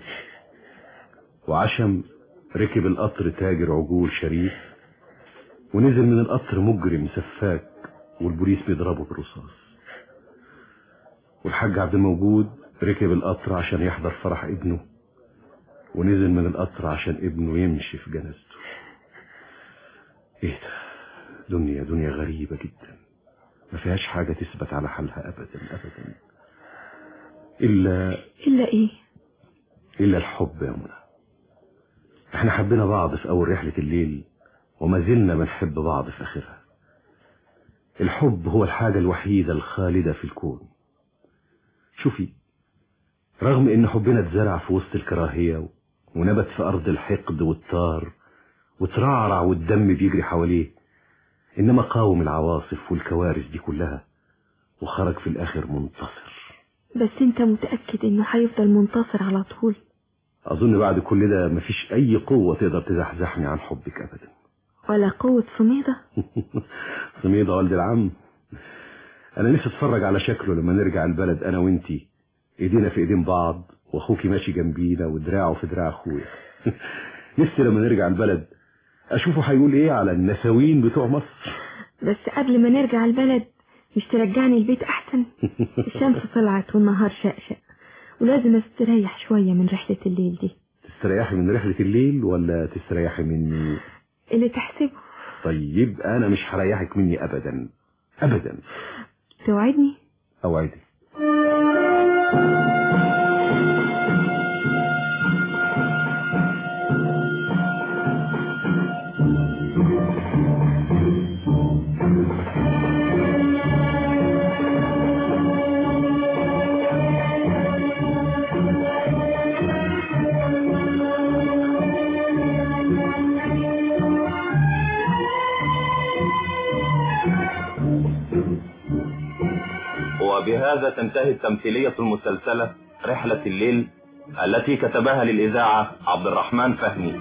وعشم ركب القطر تاجر عجول شريف ونزل من القطر مجرم سفاك والبوليس بيضربه بالرصاص والحاج عبد الموجود ركب القطر عشان يحضر فرح ابنه ونزل من القطر عشان ابنه يمشي في جنازته ايه ده دنيا دنيا غريبة جدا ما فيهاش حاجة تثبت على حالها ابدا ابدا الا الا ايه الا الحب يا منى احنا حبينا بعض في اول رحلة الليل وما زلنا بنحب بعض في اخرها الحب هو الحاجة الوحيدة الخالدة في الكون شوفي رغم ان حبنا اتزرع في وسط الكراهية ونبت في ارض الحقد والطار وترعرع والدم بيجري حواليه انما قاوم العواصف والكوارث دي كلها وخرج في الاخر منتصر بس انت متأكد انه هيفضل منتصر على طول اظن بعد كل ده مفيش اي قوة تقدر تزحزحني عن حبك ابدا ولا قوة سميدة سميدة والد العم انا نفسي اتفرج على شكله لما نرجع البلد انا وانتي ايدينا في ايدين بعض واخوكي ماشي جنبينا ودراعه في دراع اخويا نفسي لما نرجع البلد اشوفه هيقول ايه على النساوين بتوع مصر بس قبل ما نرجع البلد مش ترجعني البيت احسن الشمس طلعت والنهار شقشق ولازم استريح شوية من رحلة الليل دي تستريحي من رحلة الليل ولا تستريحي مني اللي تحسبه طيب انا مش هريحك مني ابدا ابدا توعدني اوعدك وبهذا تنتهي التمثيلية المسلسلة رحلة الليل التي كتبها للإذاعة عبد الرحمن فهمي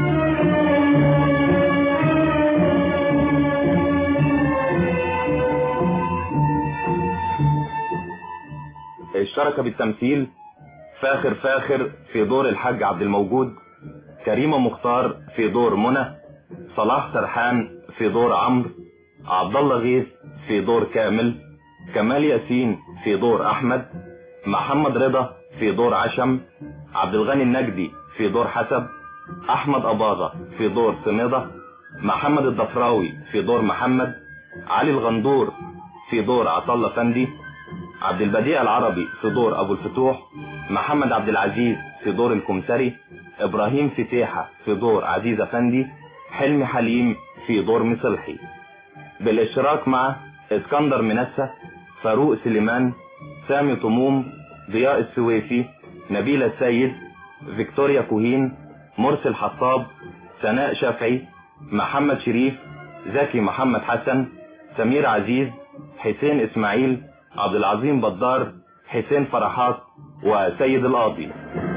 اشترك بالتمثيل فاخر فاخر في دور الحاج عبد الموجود كريمة مختار في دور منى صلاح سرحان في دور عمرو عبد الله غيث في دور كامل كمال ياسين في دور احمد محمد رضا في دور عشم عبد الغني النجدي في دور حسب احمد اباظة في دور سميضة محمد الضفراوي في دور محمد علي الغندور في دور عطله فندي عبد البديع العربي في دور ابو الفتوح محمد عبد العزيز في دور الكمثري ابراهيم فتيحة في دور عزيز افندي حلمي حليم في دور مصلحي بالاشتراك مع اسكندر منسة فاروق سليمان سامي طموم ضياء السويفي نبيل السيد فيكتوريا كوهين مرسي الحصاب سناء شافعي محمد شريف زكي محمد حسن سمير عزيز حسين اسماعيل عبد العظيم بدار حسين فرحات وسيد القاضي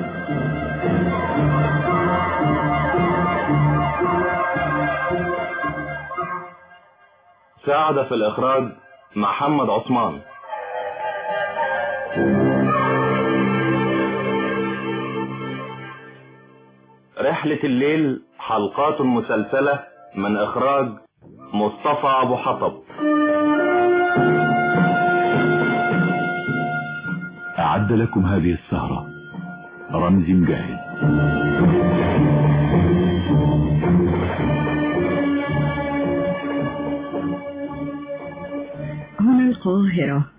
ساعد في الإخراج محمد عثمان رحلة الليل حلقات مسلسلة من إخراج مصطفى أبو حطب أعد لكم هذه السهرة رمزي مجاهد هنا القاهرة